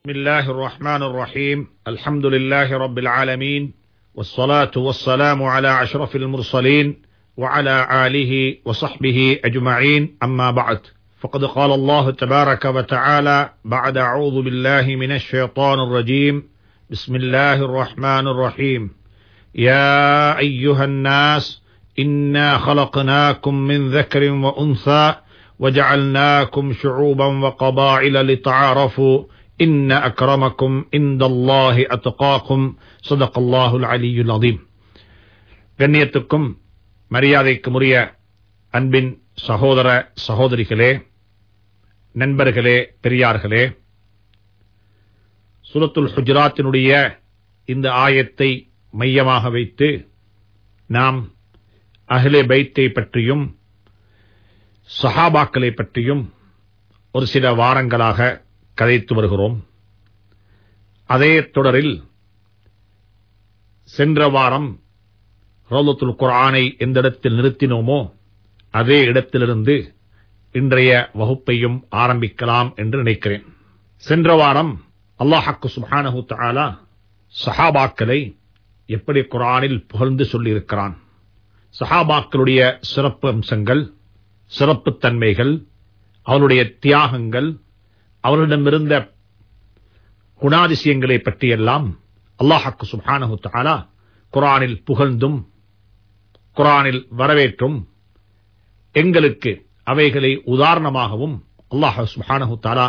بسم الله الرحمن الرحيم الحمد لله رب العالمين والصلاة والسلام على أشرف المرسلين وعلى آله وصحبه أجمعين أما بعد فقد قال الله تبارك وتعالى بعد أعوذ بالله من الشيطان الرجيم بسم الله الرحمن الرحيم يا أيها الناس إنا خلقناكم من ذكر وأنثى وجعلناكم شعوبا وقبائل لتعارفوا إن أكرمكم عند الله أتقاكم صدق الله العلي العظيم கண்ணியத்துக்கும் மரியாதைக்கும் உரிய அன்பின் சகோதர சகோதரிகளே நண்பர்களே பெரியார்களே சுரத்துல் ஹுஜராத்தினுடைய இந்த ஆயத்தை மையமாக வைத்து நாம் அஹ்லே பைத்தை பற்றியும் சஹாபாக்களை பற்றியும் ஒரு சில வாரங்களாக கதைத்து வருகிறோம் அதே தொடரில் சென்ற வாரம் ரோலத்துல் குரானை எந்த இடத்தில் நிறுத்தினோமோ அதே இடத்திலிருந்து இன்றைய வகுப்பையும் ஆரம்பிக்கலாம் என்று நினைக்கிறேன் சென்ற வாரம் அல்லாஹாக்கு சுபானஹு தாலா சஹாபாக்களை எப்படி குரானில் புகழ்ந்து சொல்லியிருக்கிறான் சஹாபாக்களுடைய சிறப்பு அம்சங்கள் சிறப்பு தன்மைகள் அவருடைய தியாகங்கள் அவர்களிடமிருந்த குணாதிசயங்களை பற்றியெல்லாம் அல்லாஹாக்கு சுபானஹு தாலா குரானில் புகழ்ந்தும் குரானில் வரவேற்றும் எங்களுக்கு அவைகளை உதாரணமாகவும் அல்லாஹ் சுபானஹு தாலா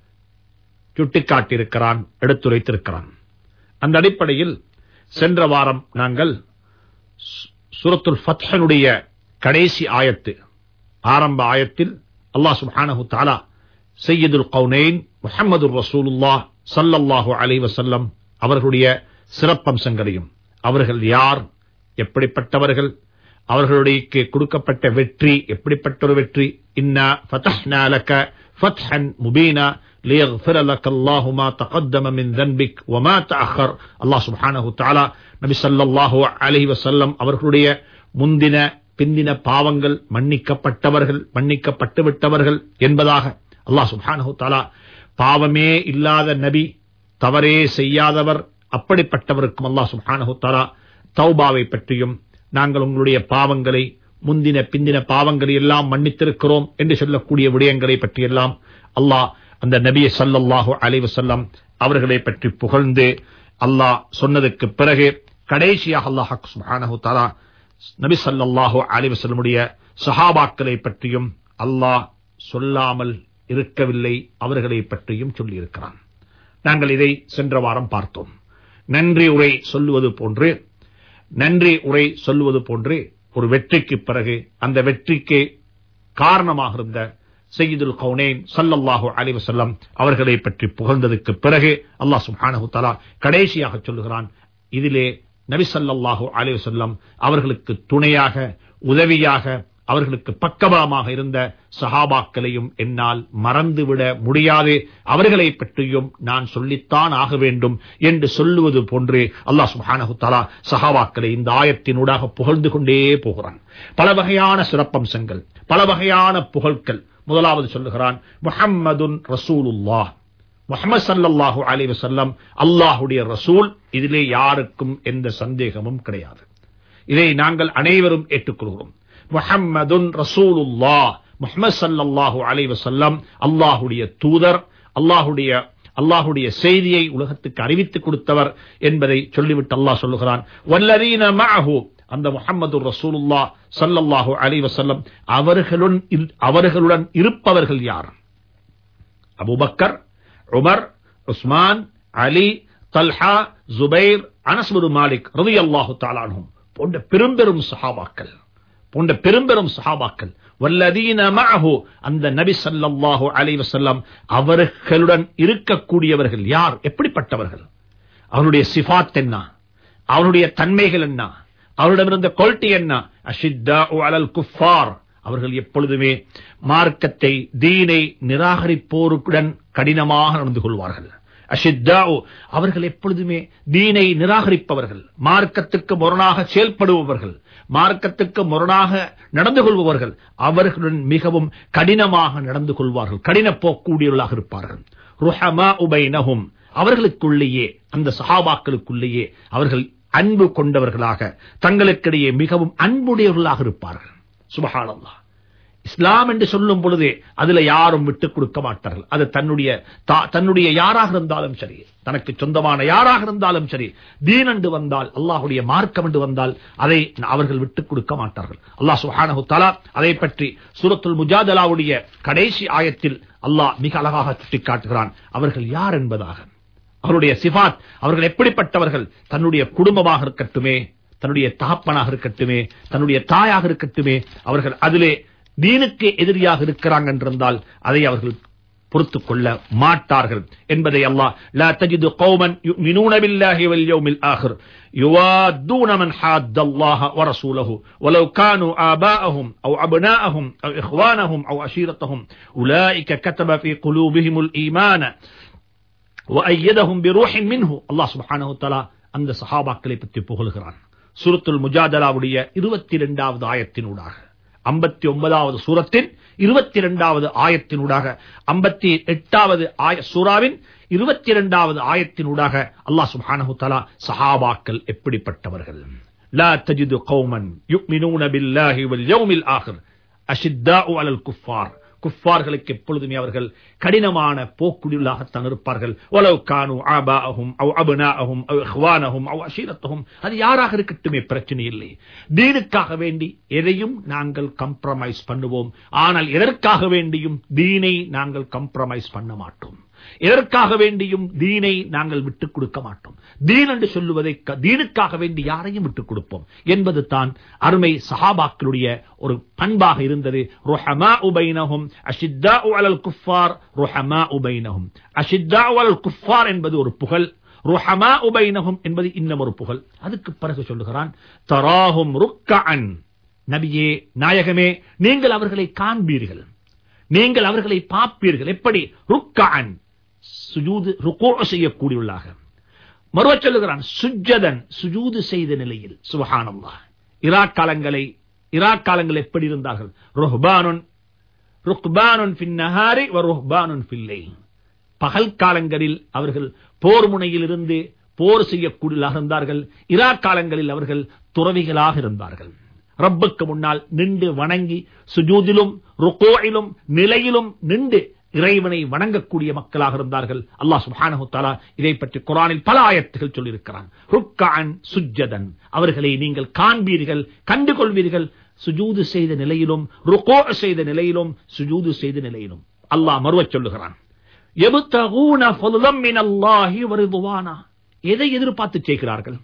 சுட்டிக்காட்டியிருக்கிறான் எடுத்துரைத்திருக்கிறான் அந்த அடிப்படையில் சென்ற வாரம் நாங்கள் சுரத்துல் ஃபத்ஹனுடைய கடைசி ஆயத்து ஆரம்ப ஆயத்தில் அல்லாஹ் சுப்ஹானஹு தாலா சையதுல் கவுனைன் முஹம்மது ரசூலுல்லா சல்லல்லாஹு அலை வசல்லம் அவர்களுடைய சிறப்பம்சங்களையும் அவர்கள் யார் எப்படிப்பட்டவர்கள் அவர்களுடைய கொடுக்கப்பட்ட வெற்றி எப்படிப்பட்ட ஒரு வெற்றி இன்னா ஃபதஹ்னா லக ஃபத்ஹன் முபீனா ليغفر لك الله ما تقدم من ذنبك وما تأخر الله سبحانه وتعالى நபி ஸல்லல்லாஹு அலைஹி வஸல்லம் அவர்களுடைய முந்தின பிந்தின பாவங்கள் மன்னிக்கப்பட்டவர்கள் மன்னிக்கப்பட்டு விட்டவர்கள் என்பதாக அல்லாஹ் சுப்ஹானஹு தஆலா பாவமே இல்லாத நபி தவறே செய்யாதவர் அப்படிப்பட்டவருக்கும் அல்லாஹ் சுப்ஹானஹு தஆலா தௌபாவை பற்றியும் நாங்கள் உங்களுடைய பாவங்களை முந்தின பிந்தின பாவங்களை எல்லாம் மன்னித்திருக்கிறோம் என்று சொல்லக்கூடிய விடயங்களை பற்றியெல்லாம் அல்லாஹ் அந்த நபியை சல்லல்லாஹு அலைஹி வஸல்லம் அவர்களை பற்றி புகழ்ந்து அல்லாஹ் சொன்னதுக்கு பிறகு கடைசியாக அல்லாஹ் சுப்ஹானஹு தஆலா நபி சல்லாஹு அலிவசல்லமுடைய சஹாபாக்களை பற்றியும் அல்லாஹ் சொல்லாமல் இருக்கவில்லை அவர்களை பற்றியும் சொல்லியிருக்கிறான் நாங்கள் இதை சென்ற வாரம் பார்த்தோம் நன்றி உரை சொல்லுவது போன்று நன்றி உரை சொல்லுவது போன்று ஒரு வெற்றிக்கு பிறகு அந்த வெற்றிக்கு காரணமாக இருந்த செய்யுதுல் கவுனேன் சல்லல்லாஹு அலிவசல்லம் அவர்களை பற்றி புகழ்ந்ததுக்கு பிறகு அல்லாஹ் சுப்ஹானஹு தலா கடைசியாக சொல்லுகிறான் இதிலே நபி சல்லாஹூ அலிவசல்லம் அவர்களுக்கு துணையாக உதவியாக அவர்களுக்கு பக்கபலமாக இருந்த சஹாபாக்களையும் என்னால் மறந்துவிட முடியாது அவர்களை பற்றியும் நான் சொல்லித்தான் ஆக வேண்டும் என்று சொல்லுவது போன்று அல்லாஹ் சுஹானஹு தாலா சஹாபாக்களை இந்த ஆயத்தினூடாக புகழ்ந்து கொண்டே போகிறான் பல வகையான சிறப்பம்சங்கள் பல வகையான புகழ்கள் முதலாவது சொல்லுகிறான் முஹம்மதுன் ரசூலுல்லாஹ் முகமது சல்லாஹூ அலி வசல்லம் அல்லாஹுடைய ரசூல் இதிலே யாருக்கும் எந்த சந்தேகமும் கிடையாது இதை நாங்கள் அனைவரும் ஏற்றுக்கொள்கிறோம் முஹம்மதுன் ரசூலுல்லா முகமது சல்லாஹூ அலி வசல்லம் அல்லாஹுடைய தூதர் அல்லாஹுடைய அல்லாஹுடைய செய்தியை உலகத்துக்கு அறிவித்துக் கொடுத்தவர் என்பதை சொல்லிவிட்டு அல்லாஹ் சொல்லுகிறான் வல்லரீன மஅஹு அந்த முகமது ரசூலுல்லா சல்லல்லாஹு அலி வசல்லம் அவர்களுடன் அவர்களுடன் இருப்பவர்கள் யார் Abu Bakr Umar Usman Ali Talha Zubair அனஸ்புரு மாலிக் ரவி அல்லாஹு தாலானும் போன்ற பெரும்பெரும் சஹாபாக்கள் போன்ற பெரும்பெரும் சஹாபாக்கள் வல்லதீன மஅஹு அந்த நபி ஸல்லல்லாஹு அலைஹி வஸல்லம் அவர்களுடன் இருக்கக்கூடியவர்கள் யார் எப்படிப்பட்டவர்கள் அவருடைய சிஃபாத் என்ன அவருடைய தன்மைகள் என்ன அவரிடமிருந்த குவாலிட்டி என்ன அஷித்தாஉ அலல் குஃபார் அவர்கள் எப்பொழுதுமே மார்க்கத்தை தீனை நிராகரிப்போருடன் கடினமாக நடந்து கொள்வார்கள் அஷித்தாவு அவர்கள் எப்பொழுதுமே தீனை நிராகரிப்பவர்கள் மார்க்கத்துக்கு முரணாக செயல்படுபவர்கள் மார்க்கத்துக்கு முரணாக நடந்து கொள்பவர்கள் அவர்களுடன் மிகவும் கடினமாக நடந்து கொள்வார்கள் கடின போக்கூடியவர்களாக இருப்பார்கள் ருஹமா உபைனஹும் அவர்களுக்குள்ளேயே அந்த சஹாபாக்களுக்குள்ளேயே அவர்கள் அன்பு கொண்டவர்களாக தங்களுக்கிடையே மிகவும் அன்புடையவர்களாக இருப்பார்கள் சுபஹானல்லாஹ் இஸ்லாம் என்று சொல்லும் பொழுதே அதுல யாரும் விட்டுக் கொடுக்க மாட்டார்கள் அது தன்னுடைய தா- தன்னுடைய யாராக இருந்தாலும் சரி தனக்கு சொந்தமான யாராக இருந்தாலும் சரி தீன் என்று வந்தால் அல்லாஹுடைய மார்க்கம் என்று வந்தால் அதை அவர்கள் விட்டுக் கொடுக்க மாட்டார்கள் அல்லாஹ் சுஹானஹு தஆலா அதை பற்றி சூரத்துல் முஜாதலாவுடைய கடைசி ஆயத்தில் அல்லாஹ் மிக அழகாக சுட்டிக்காட்டுகிறான் அவர்கள் யார் என்பதாக அவருடைய சிபாத் அவர்கள் எப்படிப்பட்டவர்கள் தன்னுடைய குடும்பமாக இருக்கட்டுமே தன்னுடைய தகப்பனாக இருக்கட்டுமே தன்னுடைய தாயாக இருக்கட்டுமே அவர்கள் அதிலே தீனுக்கு எதிரியாக இருக்கிறாங்க என்றிருந்தால் அதை அவர்கள் பொறுத்துக் கொள்ள மாட்டார்கள் என்பதை அல்லாஹ் லா தஜிது கௌமன் யுமினூன பில்லாஹி வல் யௌமில் ஆகிர் يوادون من حاد الله ورسوله ولو كانوا آباءهم أو أبناءهم أو إخوانهم أو عشيرتهم أولئك كتب في قلوبهم الإيمان وأيدهم بروح منه الله سبحانه وتعالى அந்த சஹாபாக்களை பற்றி புகழ்கிறான் சூரத்துல் முஜாதலாவுடைய இருபத்தி இரண்டாவது ஆயத்தினூடாக ஐம்பத்தி ஒன்பதாவது சூரத்தின் இருபத்தி இரண்டாவது ஆயத்தினூடாக ஐம்பத்தி எட்டாவது ஆய சூறாவின் இருபத்தி இரண்டாவது ஆயத்தினூடாக அல்லாஹ் சுப்ஹானஹு தஆலா சஹாபாக்கள் எப்படிப்பட்டவர்கள் லா தஜிது கௌமன் யுக்மினூன பில்லாஹி வல் யௌமில் ஆகிர் அஷித்தாஉ அலல் குஃபார் குஃபார்களுக்கு எப்பொழுதுமே அவர்கள் கடினமான போக்குடிகளாகத்தான் இருப்பார்கள் ஒலவ் கானு ஆபாஅஹும் அவ் அபுனாஅஹும் அவ் இஹ்வானஹும் அவ் அஷீரத்தஹும் அது யாராக இருக்கட்டுமே பிரச்சனை இல்லை தீனுக்காக வேண்டி எதையும் நாங்கள் கம்ப்ரமைஸ் பண்ணுவோம் ஆனால் எதற்காக வேண்டியும் தீனை நாங்கள் கம்ப்ரமைஸ் பண்ண மாட்டோம் எதற்காக வேண்டியும் தீனை நாங்கள் விட்டுக் கொடுக்க மாட்டோம் தீன் என்று சொல்லுவதை க- தீனுக்காக வேண்டி யாரையும் விட்டுக் கொடுப்போம் என்பது தான் அருமை சஹாபாக்களுடைய ஒரு பண்பாக இருந்தது ருஹமா உபைனஹும் அஷித்தா அலல் குஃபார் ருஹமா உபைனஹும் அஷித்தா அலல் குஃபார் என்பது ஒரு புகழ் ருஹமா உபைனஹும் என்பது இன்னும் ஒரு புகழ் அதுக்கு பிறகு சொல்லுகிறான் தராஹும் ருக்கஅன் நபியே நாயகமே நீங்கள் அவர்களை காண்பீர்கள் நீங்கள் அவர்களை பார்ப்பீர்கள் எப்படி ருக்கஅன் சுஜூது ருக்கோ செய்யக்கூடியவர்களாக மறுவ சொல்லுகிறான் சுஜ்ஜதன் சுஜூது செய்த நிலையில் சுபஹானல்லாஹ் இராக் காலங்களை இராக் காலங்கள் எப்படி இருந்தார்கள் ருஹ்பானுன் ருக்பானுன் ஃபின் நஹாரி வ ருஹ்பானுன் ஃபில் லைல் பகல் காலங்களில் அவர்கள் போர் முனையில் இருந்து போர் செய்யக்கூடியவர்களாக இருந்தார்கள் இராக் காலங்களில் அவர்கள் துறவிகளாக இருந்தார்கள் ரப்புக்கு முன்னால் நின்று வணங்கி சுஜூதிலும் ருக்கோயிலும் நிலையிலும் நின்று இறைவனை வணங்கக்கூடிய மக்களாக இருந்தார்கள் அல்லாஹ் சுப்ஹானஹு தஆலா இதை பற்றி குர்ஆனில் பல ஆயத்துகள் சொல்லியிருக்கிறான் ருக்கஅன் சுஜ்ஜதன் அவர்களை நீங்கள் காண்பீர்கள் கண்டுகொள்வீர்கள் சுஜூது செய்த நிலையிலும் ருக்கோ செய்த நிலையிலும் சுஜூது செய்த நிலையிலும் அல்லாஹ் மறுவச் சொல்லுகிறான் எபுத்தகூன ஃபதுலம் மினல்லாஹி வரிதுவானா எதை எதிர்பார்த்து செய்கிறார்கள்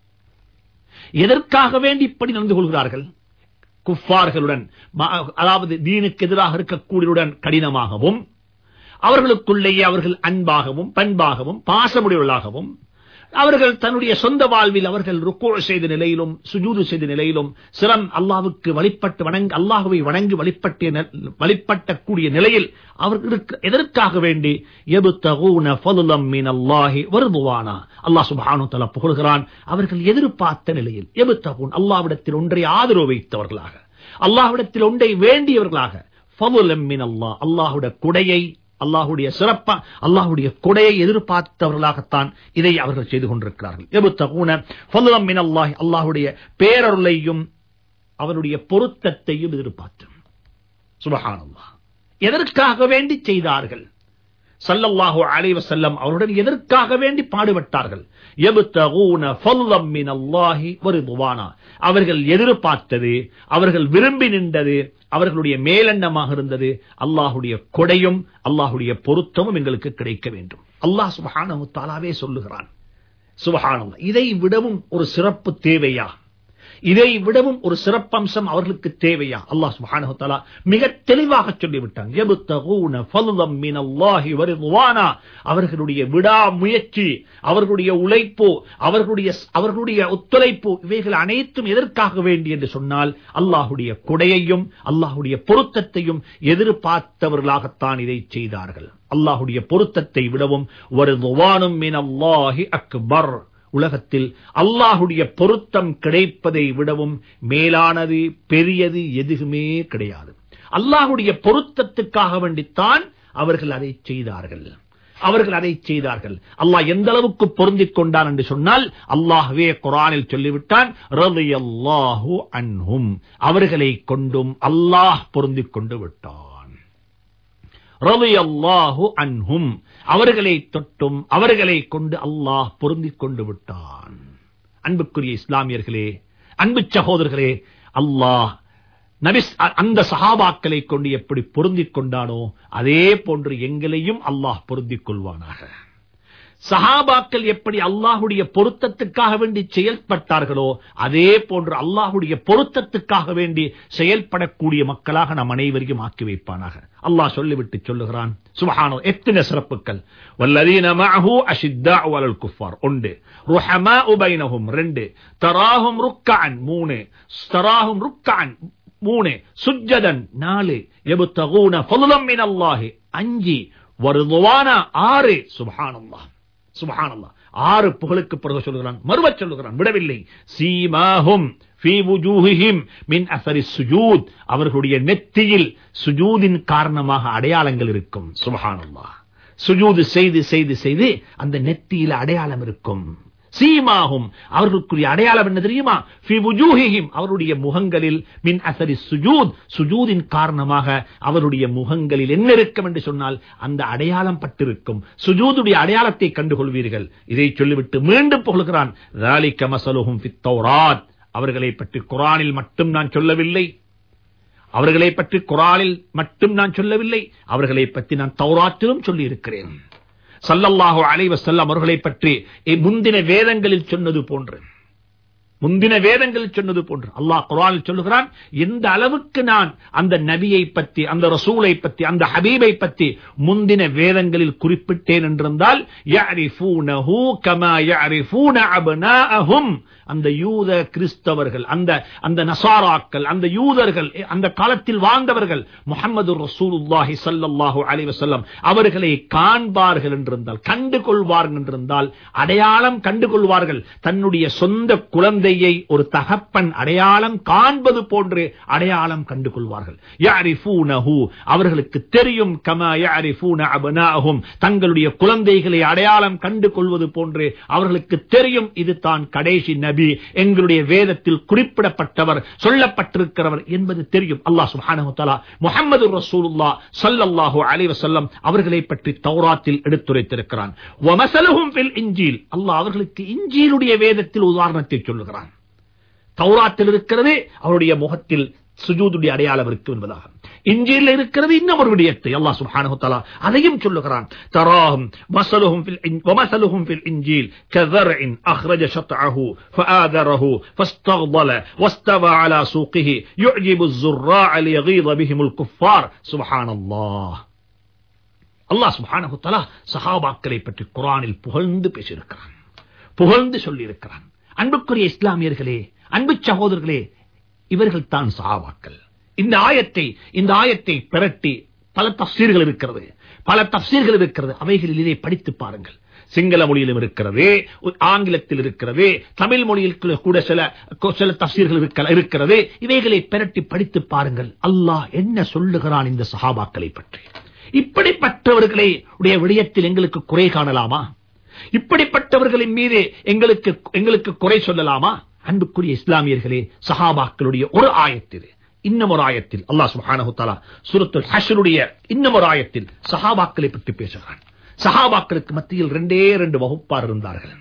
எதற்காக வேண்டி இப்படி நடந்து கொள்கிறார்கள் குஃபார்களுடன் ம- அதாவது தீனுக்கு எதிராக இருக்கக்கூடியவுடன் கடினமாகவும் அவர்களுக்குள்ளேயே அவர்கள் அன்பாகவும் பண்பாகவும் பாசமுடையவர்களாகவும் அவர்கள் தன்னுடைய சொந்த வாழ்வில் அவர்கள் ருக்கோ செய்த நிலையிலும் சுஜூது செய்த நிலையிலும் சிறம் அல்லாவுக்கு வழிபட்டு வணங்கி அல்லாஹுவை வணங்கி வழிபட்ட ந- வழிபட்டக்கூடிய நிலையில் அவர்களுக்கு எதற்காக வேண்டி எபுத்தகூன ஃபதுலம் மினல்லாஹி வர்துவானா அல்லாஹ் சுப்ஹானஹு தஆலா புகழ்கிறான் அவர்கள் எதிர்பார்த்த நிலையில் எபுத்தகூன் அல்லாஹ்விடத்தில் ஒன்றை ஆதரவு வைத்தவர்களாக அல்லாஹ்விடத்தில் ஒன்றை வேண்டியவர்களாக ஃபதுலம் மினல்லாஹ் அல்லாஹ்வுடைய குடையை அல்லாஹுடைய சிறப்பா அல்லாஹுடைய கொடையை எதிர்பார்த்தவர்களாகத்தான் இதை அவர்கள் செய்து கொண்டிருக்கிறார்கள் எபுத்தகூன ஃபதுலம் மினல்லாஹி அல்லாஹுடைய பேரருளையும் அவருடைய பொருத்தத்தையும் எதிர்பார்த்து சுபஹானல்லாஹ் எதற்காக வேண்டி செய்தார்கள் ஸல்லல்லாஹு அலைஹி வஸல்லம் அவருடன் எதற்காக வேண்டி பாடுபட்டார்கள் யப்தகூன ஃபல்லம் மினல்லாஹி வரிதுவானா அவர்கள் எதிர்பார்த்தது அவர்கள் விரும்பி நின்றது அவர்களுடைய மேலெண்ணமாக இருந்தது அல்லாஹுடைய கொடையும் அல்லாஹுடைய பொருத்தமும் எங்களுக்கு கிடைக்க வேண்டும் அல்லாஹ் சுப்ஹானஹு தஆலாவே சொல்லுகிறான் சுபஹானல்லாஹ் இதை விடவும் ஒரு சிறப்பு தேவையா இதை விடவும் ஒரு சிறப்பம்சம் அவர்களுக்கு தேவையா அல்லாஹ் சுப்ஹானஹு தஆலா மிக தெளிவாக சொல்லிவிட்டான் யப்தகூன ஃபضلا மின் அல்லாஹி வரிதுவானா அவர்களுடைய விடா முயற்சி அவர்களுடைய உழைப்பு அவர்களுடைய அவர்களுடைய ஒத்துழைப்பு இவைகள் அனைத்தும் எதற்காக வேண்டி என்று சொன்னால் அல்லாஹுடைய கொடையையும் அல்லாஹுடைய பொருத்தத்தையும் எதிர்பார்த்தவர்களாகத்தான் இதை செய்தார்கள் அல்லாஹுடைய பொருத்தத்தை விடவும் வருதுவானும் மின் அல்லாஹி அக்பர் உலகத்தில் அல்லாஹுடைய பொருத்தம் கிடைப்பதை விடவும் மேலானது பெரியது எதுவுமே கிடையாது அல்லாஹுடைய பொருத்தத்துக்காக வேண்டித்தான் அவர்கள் அதை செய்தார்கள் அவர்கள் அதை செய்தார்கள் அல்லாஹ் எந்த அளவுக்கு பொருந்திக் கொண்டான் என்று சொன்னால் அல்லாஹ்வே குரானில் சொல்லிவிட்டான் ரலியல்லாஹு அன்ஹும் அவர்களை கொண்டும் அல்லாஹ் பொருந்திக் கொண்டு விட்டான் ரலியல்லாஹு அன்ஹும் அவர்களை தொட்டும் அவர்களை கொண்டு அல்லாஹ் பொருந்திக் கொண்டு விட்டான் அன்புக்குரிய இஸ்லாமியர்களே அன்பு சகோதரர்களே அல்லாஹ் நபிஸ் அ- அந்த சஹாபாக்களை கொண்டு எப்படி பொருந்திக் கொண்டானோ அதே போன்று எங்களையும் அல்லாஹ் பொருந்திக் கொள்வானாக சஹாபாக்கள் எப்படி அல்லாஹுடைய பொருத்தத்துக்காக வேண்டி செயல்பட்டார்களோ அதே போன்று அல்லாஹுடைய பொருத்தத்துக்காக வேண்டி செயல்படக்கூடிய மக்களாக நம் அனைவரையும் ஆக்கி வைப்பானாக அல்லாஹ் சொல்லிவிட்டு சொல்லுகிறான் சுபஹானோ எத்தனை சிறப்புகள் வல்லதீன மஅஹு அஷித்தாஉ அலல் குஃபார் ஒன்று ருஹமாஉ பைனஹும் ரெண்டு தராஹும் ருக்கஅன் மூணு தராஹும் ருக்கஅன் மூணு சுஜ்ஜதன் நாலு எபுத்தகூன ஃபضலம் மின் அல்லாஹி அஞ்சு வருதுவான ஆறு சுபஹானல்லாஹ் சுபஹானல்லாஹ் ஆறு புகழுக்கு பிறகு சொல்லுகிறான் மறுவச் சொல்லுகிறான் விடவில்லை சீமாஹும் ஃபீ வுஜூஹிஹிம் மின் அஸரி சுஜூத் அவர்களுடைய நெத்தியில் சுஜூதின் காரணமாக அடையாளங்கள் இருக்கும் சுபஹானல்லாஹ் சுஜூது செய்து செய்து செய்து அந்த நெத்தியில அடையாளம் இருக்கும் சீமாகும் அவர்களுக்குரிய அடையாளம் என்ன தெரியுமா ஃபி வுஜூஹிஹிம் அவருடைய முகங்களில் மின் அசரி சுஜூத் சுஜூதின் காரணமாக அவருடைய முகங்களில் என்ன இருக்கும் என்று சொன்னால் அந்த அடையாளம் பட்டிருக்கும் சுஜூதுடைய அடையாளத்தை கண்டுகொள்வீர்கள் இதை சொல்லிவிட்டு மீண்டும் புகழ்கிறான் ذَلِكَ مَثَلُهُمْ فِي التَّوْرَاتِ அவர்களை பற்றி குரானில் மட்டும் நான் சொல்லவில்லை அவர்களை பற்றி குரானில் மட்டும் நான் சொல்லவில்லை அவர்களை பற்றி நான் தௌராத்திலும் சொல்லி இருக்கிறேன் சல்லல்லாஹு அலைஹி வஸல்லம் அவர்களை பற்றி இ- முந்தின வேதங்களில் சொன்னது போன்று முந்தின வேதங்களில் சொன்னது போன்று அல்லாஹ் குர்ஆனில் சொல்லுகிறான் எந்த அளவுக்கு நான் அந்த நபியை பற்றி அந்த ரசூலை பற்றி அந்த ஹபீபை பற்றி முந்தின வேதங்களில் குறிப்பிட்டேன் என்றிருந்தால் யஅரிஃபூனஹு கமா யஅரிஃபூன அப்னாஅஹும் அந்த யூத கிறிஸ்தவர்கள் அந்த அந்த நசாராக்கள் அந்த யூதர்கள் அந்த காலத்தில் வாழ்ந்தவர்கள் முஹம்மது ரசூலுல்லாஹி ஸல்லல்லாஹு அலைஹி வஸல்லம் அவர்களை காண்பார்கள் என்றிருந்தால் கண்டு கொள்வார்கள் என்றிருந்தால் அடையாளம் கண்டு கொள்வார்கள் தன்னுடைய சொந்த குழந்தையை ஒரு தகப்பன் அடையாளம் காண்பது போன்று அடையாளம் கண்டு கொள்வார்கள் யஅரிஃபூனஹு அவர்களுக்கு தெரியும் கமா யஅரிஃபூன அப்னாஅஹும் தங்களுடைய குழந்தைகளை அடையாளம் கண்டு கொள்வது போன்று அவர்களுக்கு தெரியும் இது தான் கடைசி நபி எங்களுடைய வேதத்தில் குறிப்பிடப்பட்டவர் சொல்லப்பட்டிருக்கிறவர் என்பது தெரியும் அல்லாஹ் சுப்ஹானஹு வ தஆலா முஹம்மது ரசூலுல்லாஹ் ஸல்லல்லாஹு அலைஹி வஸல்லம் அவர்களை பற்றி தௌராத்தில் எடுத்துரைத்திருக்கிறான் வ மஸலுஹும் ஃபில் இன்ஜீல் அல்லாஹ் அவர்களுக்கு இன்ஜீலுடைய வேதத்தில் உதாரணத்தை சொல்லுகிறான் தௌராத்தில் இருக்கிறது அவருடைய முகத்தில் சுஜூதுடைய அடையாளம் இருக்கும் என்பதாக இஞ்சியில் இருக்கிறது இன்னும் ஒரு விடயத்தை அல்லாஹ் சுப்ஹானஹு தஆலா அதையும் சொல்லுகிறான் தராஹும் மஸலுஹும் ஃபில் இன் வமஸலுஹும் ஃபில் இன்ஜீல் கذرء أخرج شطعه فآذره فاستغضل واستوى على سوقه يعجب الزراع ليغيظ بهم الكفار سبحان الله அல்லாஹ் சுப்ஹானஹு தஆலா சஹாபாக்களை பற்றி குர்ஆனில் புகழ்ந்து பேசியிருக்கிறான் புகழ்ந்து சொல்லியிருக்கிறான் அன்புக்குரிய இஸ்லாமியர்களே அன்பு சகோதரர்களே இவர்கள் தான் சஹாபாக்கள் இந்த ஆயத்தை இந்த ஆயத்தை பிரட்டி பல தஃசீர்கள் இருக்கிறது பல தஃசீர்கள் இருக்கிறது அவைகளில் இதை படித்து பாருங்கள் சிங்கள மொழியிலும் இருக்கிறது ஆங்கிலத்தில் இருக்கிறது தமிழ் மொழியில் கூட சில சில தஃசீர்கள் இருக்க- இருக்கிறது இவைகளை பிரட்டி படித்து பாருங்கள் அல்லாஹ் என்ன சொல்லுகிறான் இந்த சஹாபாக்களை பற்றி இப்படிப்பட்டவர்களை உடைய விடயத்தில் எங்களுக்கு குறை காணலாமா இப்படிப்பட்டவர்களின் மீது எங்களுக்கு எங்களுக்கு குறை சொல்லலாமா அன்புக்குரிய இஸ்லாமியர்களே சஹாபாக்களுடைய ஒரு ஆயத்தில் இன்னும் ஒரு ஆயத்தில் அல்லாஹ் சுப்ஹானஹு தஆலா சூரத்துல் ஹஷ்ருடைய இன்னும் ஒரு ஆயத்தில் சஹாபாக்களை பற்றி பேசுகிறான் சஹாபாக்களுக்கு மத்தியில் ரெண்டே ரெண்டு வகுப்பார் இருந்தார்கள்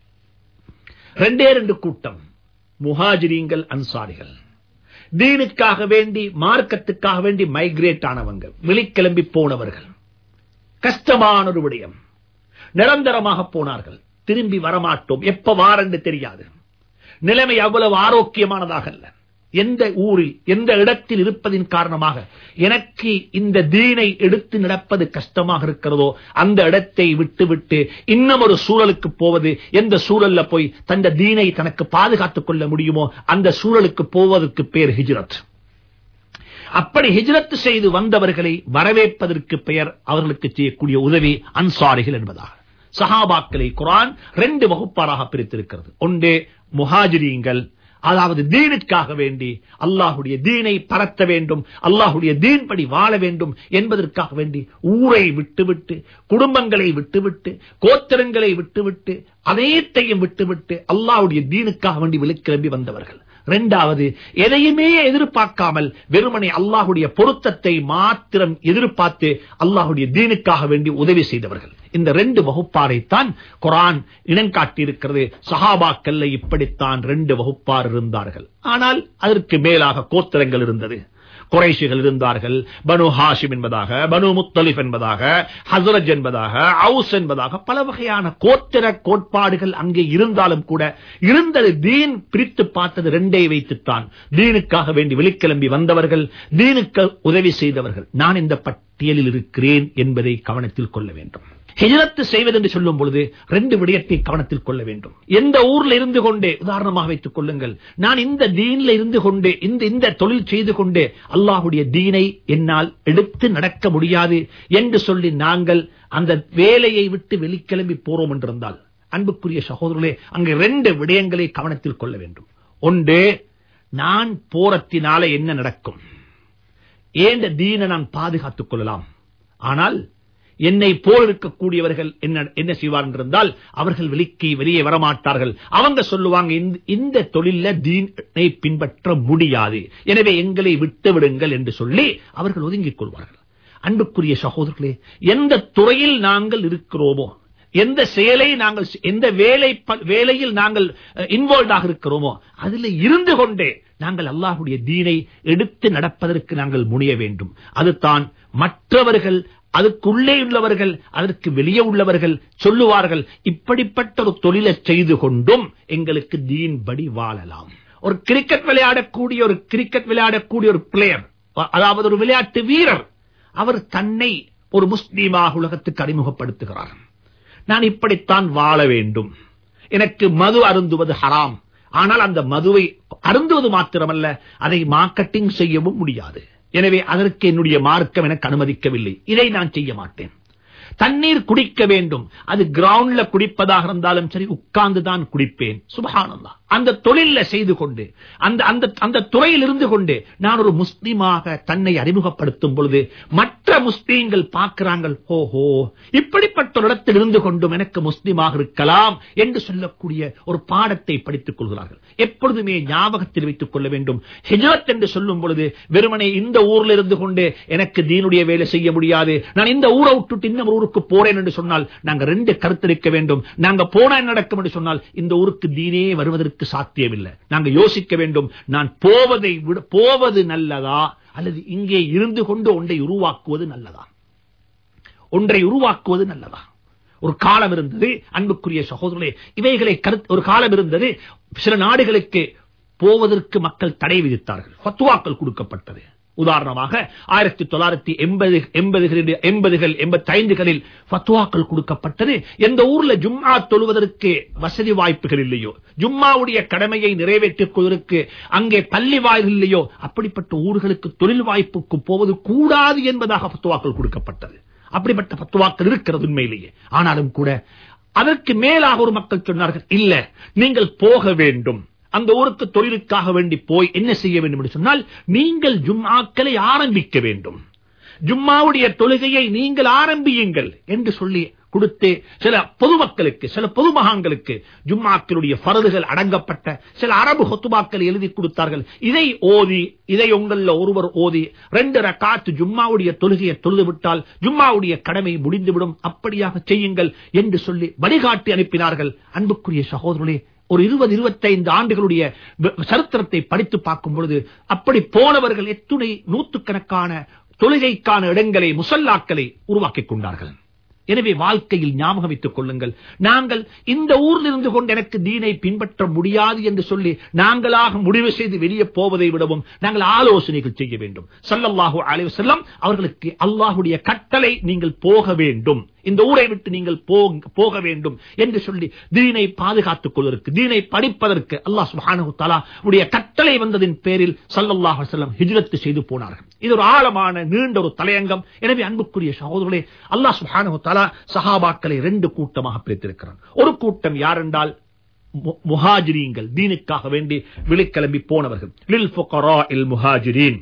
ரெண்டே ரெண்டு கூட்டம் முஹாஜிரீங்கள் அன்சாரிகள் தீனுக்காக வேண்டி மார்க்கத்துக்காக வேண்டி மைக்ரேட் ஆனவங்க வெளிக்கிளம்பி போனவர்கள் கஷ்டமான ஒரு விடயம் நிரந்தரமாக போனார்கள் திரும்பி வரமாட்டோம் எப்ப வாரண்டு தெரியாது நிலைமை அவ்வளவு ஆரோக்கியமானதாக அல்ல எந்த ஊரில் எந்த இடத்தில் இருப்பதின் காரணமாக எனக்கு இந்த தீனை எடுத்து நடப்பது கஷ்டமாக இருக்கிறதோ அந்த இடத்தை விட்டு விட்டு இன்னும் ஒரு சூழலுக்கு போவது எந்த சூழல்ல போய் தந்த தீனை தனக்கு பாதுகாத்துக் கொள்ள முடியுமோ அந்த சூழலுக்கு போவதற்கு பேர் ஹிஜ்ரத் அப்படி ஹிஜ்ரத் செய்து வந்தவர்களை வரவேற்பதற்கு பெயர் அவர்களுக்கு செய்யக்கூடிய உதவி அன்சாரிகள் என்பதாக சஹாபாக்களை குரான் ரெண்டு வகுப்பாராக பிரித்திருக்கிறது ஒன்று முஹாஜிரீங்கள் அதாவது தீனுக்காக வேண்டி அல்லாஹுடைய தீனை பரத்த வேண்டும் அல்லாஹுடைய தீன்படி வாழ வேண்டும் என்பதற்காக வேண்டி ஊரை விட்டுவிட்டு குடும்பங்களை விட்டுவிட்டு கோத்திரங்களை விட்டுவிட்டு அனைத்தையும் விட்டுவிட்டு அல்லாஹுடைய தீனுக்காக வேண்டி வெளிக்கிளம்பி வந்தவர்கள் இரண்டாவது எதையுமே எதிர்பார்க்காமல் வெறுமனே அல்லாஹுடைய பொருத்தத்தை மாத்திரம் எதிர்பார்த்து அல்லாஹுடைய தீனுக்காக வேண்டி உதவி செய்தவர்கள் இந்த ரெண்டு வகுப்பாரைத்தான் குரான் இனங்காட்டியிருக்கிறது சஹாபாக்கல்ல இப்படித்தான் ரெண்டு வகுப்பார் இருந்தார்கள் ஆனால் அதற்கு மேலாக கோத்திரங்கள் இருந்தது குறைஷிகள் இருந்தார்கள் பனு ஹாஷிம் என்பதாக பனு முத்தலிப் என்பதாக ஹசரஜ் என்பதாக அவுஸ் என்பதாக பல வகையான கோத்திர கோட்பாடுகள் அங்கே இருந்தாலும் கூட இருந்தது தீன் பிரித்து பார்த்தது ரெண்டை வைத்துத்தான் தீனுக்காக வேண்டி வெளிக்கிளம்பி வந்தவர்கள் தீனுக்கு உதவி செய்தவர்கள் நான் இந்த பட்டியலில் இருக்கிறேன் என்பதை கவனத்தில் கொள்ள வேண்டும் ஹிஜரத்து செய்வது என்று சொல்லும் பொழுது ரெண்டு விடயத்தை கவனத்தில் கொள்ள வேண்டும் எந்த ஊர்ல இருந்து கொண்டே உதாரணமாக வைத்துக் கொள்ளுங்கள் நான் இந்த தீன்ல இருந்து கொண்டே இந்த இந்த தொழில் செய்து கொண்டே அல்லாஹுடைய தீனை என்னால் எடுத்து நடக்க முடியாது என்று சொல்லி நாங்கள் அந்த வேலையை விட்டு வெளிக்கிளம்பி போறோம் என்றிருந்தால் அன்புக்குரிய சகோதரர்களே அங்கு ரெண்டு விடயங்களை கவனத்தில் கொள்ள வேண்டும் ஒன்று நான் போறத்தினால என்ன நடக்கும் ஏண்ட தீனை நான் பாதுகாத்துக் கொள்ளலாம் ஆனால் என்னை போல் இருக்கக்கூடியவர்கள் என்ன என்ன செய்வார் என்றிருந்தால் அவர்கள் வெளிக்கு வெளியே வரமாட்டார்கள் அவங்க சொல்லுவாங்க இந்த- இந்த தொழில தீனை பின்பற்ற முடியாது எனவே எங்களை விட்டு விடுங்கள் என்று சொல்லி அவர்கள் ஒதுங்கிக் கொள்வார்கள் அன்புக்குரிய சகோதரர்களே எந்த துறையில் நாங்கள் இருக்கிறோமோ எந்த செயலை நாங்கள் செ- எந்த வேலை ப- வேலையில் நாங்கள் இன்வால்வ் ஆக இருக்கிறோமோ அதில் இருந்து கொண்டே நாங்கள் அல்லாஹுடைய தீனை எடுத்து நடப்பதற்கு நாங்கள் முனைய வேண்டும் அதுதான் மற்றவர்கள் அதுக்குள்ளே உள்ளவர்கள் அதற்கு வெளியே உள்ளவர்கள் சொல்லுவார்கள் இப்படிப்பட்ட ஒரு தொழிலை செய்து கொண்டும் எங்களுக்கு தீன் படி வாழலாம் ஒரு கிரிக்கெட் விளையாடக்கூடிய ஒரு கிரிக்கெட் விளையாடக்கூடிய ஒரு பிளேயர் அதாவது ஒரு விளையாட்டு வீரர் அவர் தன்னை ஒரு முஸ்லீமாக உலகத்துக்கு அறிமுகப்படுத்துகிறார் நான் இப்படித்தான் வாழ வேண்டும் எனக்கு மது அருந்துவது ஹராம் ஆனால் அந்த மதுவை அருந்துவது மாத்திரமல்ல அதை மார்க்கெட்டிங் செய்யவும் முடியாது எனவே அதற்கு என்னுடைய மார்க்கம் எனக்கு அனுமதிக்கவில்லை இதை நான் செய்ய மாட்டேன் தண்ணீர் குடிக்க வேண்டும் அது கிரவுண்ட்ல குடிப்பதாக இருந்தாலும் சரி உட்கார்ந்து தான் குடிப்பேன் சுபஹானல்லா அந்த தொழில செய்து கொண்டு அந்த அந்த அந்த துறையில் இருந்து கொண்டு நான் ஒரு முஸ்லீமாக தன்னை அறிமுகப்படுத்தும் பொழுது மற்ற முஸ்லீம்கள் பார்க்கிறாங்க ஓஹோ இப்படிப்பட்ட ஒரு இடத்தில் இருந்து கொண்டும் எனக்கு முஸ்லீமாக இருக்கலாம் என்று சொல்லக்கூடிய ஒரு பாடத்தை படித்துக் கொள்கிறார்கள் எப்பொழுதுமே ஞாபகத்தில் வைத்துக் கொள்ள வேண்டும் ஹிஜரத் என்று சொல்லும் பொழுது வெறுமனே இந்த ஊர்ல இருந்து கொண்டு எனக்கு தீனுடைய வேலை செய்ய முடியாது நான் இந்த ஊரை விட்டுட்டு இன்னும் ஊருக்கு போறேன் என்று சொன்னால் நாங்க ரெண்டு கருத்தரிக்க வேண்டும் நாங்க போனா என்ன நடக்கும் என்று சொன்னால் இந்த ஊருக்கு தீனே வருவதற்கு சாத்தியமில்லை நாங்க யோசிக்க வேண்டும் நான் போவதை விட போவது நல்லதா அல்லது இங்கே இருந்து கொண்டு ஒன்றை உருவாக்குவது நல்லதா ஒன்றை உருவாக்குவது நல்லதா ஒரு காலம் இருந்தது அன்புக்குரிய சகோதரர்களே இவைகளை கருத்து ஒரு காலம் இருந்தது சில நாடுகளுக்கு போவதற்கு மக்கள் தடை விதித்தார்கள் ஃபத்வாக்கள் கொடுக்கப்பட்டது உதாரணமாக ஆயிரத்தி தொள்ளாயிரத்தி எண்பது எண்பதுகளில் எண்பதுகள் எண்பத்தி ஐந்துகளில் ஃபத்வாக்கள் கொடுக்கப்பட்டது எந்த ஊர்ல ஜும்மா தொழுவதற்கு வசதி வாய்ப்புகள் இல்லையோ ஜும்மாவுடைய கடமையை நிறைவேற்றிக் கொள்வதற்கு அங்கே பள்ளி வாயில் இல்லையோ அப்படிப்பட்ட ஊர்களுக்கு தொழில் வாய்ப்புக்கு போவது கூடாது என்பதாக ஃபத்வாக்கள் கொடுக்கப்பட்டது அப்படிப்பட்ட பத்துவாக்கள் இருக்கிறது உண்மையிலேயே ஆனாலும் கூட அதற்கு மேலாக ஒரு மக்கள் சொன்னார்கள் இல்ல நீங்கள் போக வேண்டும் அந்த ஊருக்கு தொழிலுக்காக வேண்டி போய் என்ன செய்ய வேண்டும் என்று சொன்னால் நீங்கள் ஜும்மாக்களை ஆரம்பிக்க வேண்டும் ஜும்மாவுடைய தொழுகையை நீங்கள் ஆரம்பியுங்கள் என்று சொல்லி கொடுத்து சில பொதுமக்களுக்கு சில பொதுமகான்களுக்கு ஜும்மாக்களுடைய பரதுகள் அடங்கப்பட்ட சில அரபு ஹொத்துமாக்கள் எழுதி கொடுத்தார்கள் இதை ஓதி இதை உங்கள ஒருவர் ஓதி ரெண்டு ரக்காத்து ஜும்மாவுடைய தொழுகையை தொழுது விட்டால் ஜும்மாவுடைய கடமை முடிந்துவிடும் அப்படியாக செய்யுங்கள் என்று சொல்லி வழிகாட்டி அனுப்பினார்கள் அன்புக்குரிய சகோதரர்களே ஒரு இருபது இருபத்தைந்து ஆண்டுகளுடைய வ- சரித்திரத்தை படித்து பார்க்கும் பொழுது அப்படி போனவர்கள் எத்துணை நூற்றுக்கணக்கான தொழுகைக்கான இடங்களை முசல்லாக்களை உருவாக்கிக் கொண்டார்கள் எனவே வாழ்க்கையில் ஞாபகம் வைத்துக் கொள்ளுங்கள் நாங்கள் இந்த ஊரில் இருந்து கொண்டு எனக்கு தீனை பின்பற்ற முடியாது என்று சொல்லி நாங்களாக முடிவு செய்து வெளியே போவதை விடவும் நாங்கள் ஆலோசனைகள் செய்ய வேண்டும் ஸல்லல்லாஹு அலைஹி வஸல்லம் அவர்களுக்கு அல்லாஹ்வுடைய கட்டளை நீங்கள் போக வேண்டும் இந்த ஊரை விட்டு நீங்கள் போக- போக வேண்டும் என்று சொல்லி தீனை பாதுகாத்துக் கொள்வதற்கு தீனை படிப்பதற்கு அல்லாஹ் சுப்ஹானஹு தஆலா உடைய கட்டளை வந்ததின் பேரில் ஸல்லல்லாஹு அலைஹி வஸல்லம் ஹிஜ்ரத் செய்து போனார்கள் இது ஒரு ஆழமான நீண்ட ஒரு தலையங்கம் எனவே அன்புக்குரிய சகோதரர்களே அல்லாஹ் சுப்ஹானஹு தஆலா சஹாபாக்களை ரெண்டு கூட்டமாக பிரித்திருக்கிறான் ஒரு கூட்டம் யார் என்றால் மு- முஹாஜிரீங்கள் தீனுக்காக வேண்டி விழிக்கிளம்பி போனவர்கள் லில் ஃபுகராஇல் முஹாஜிரீன்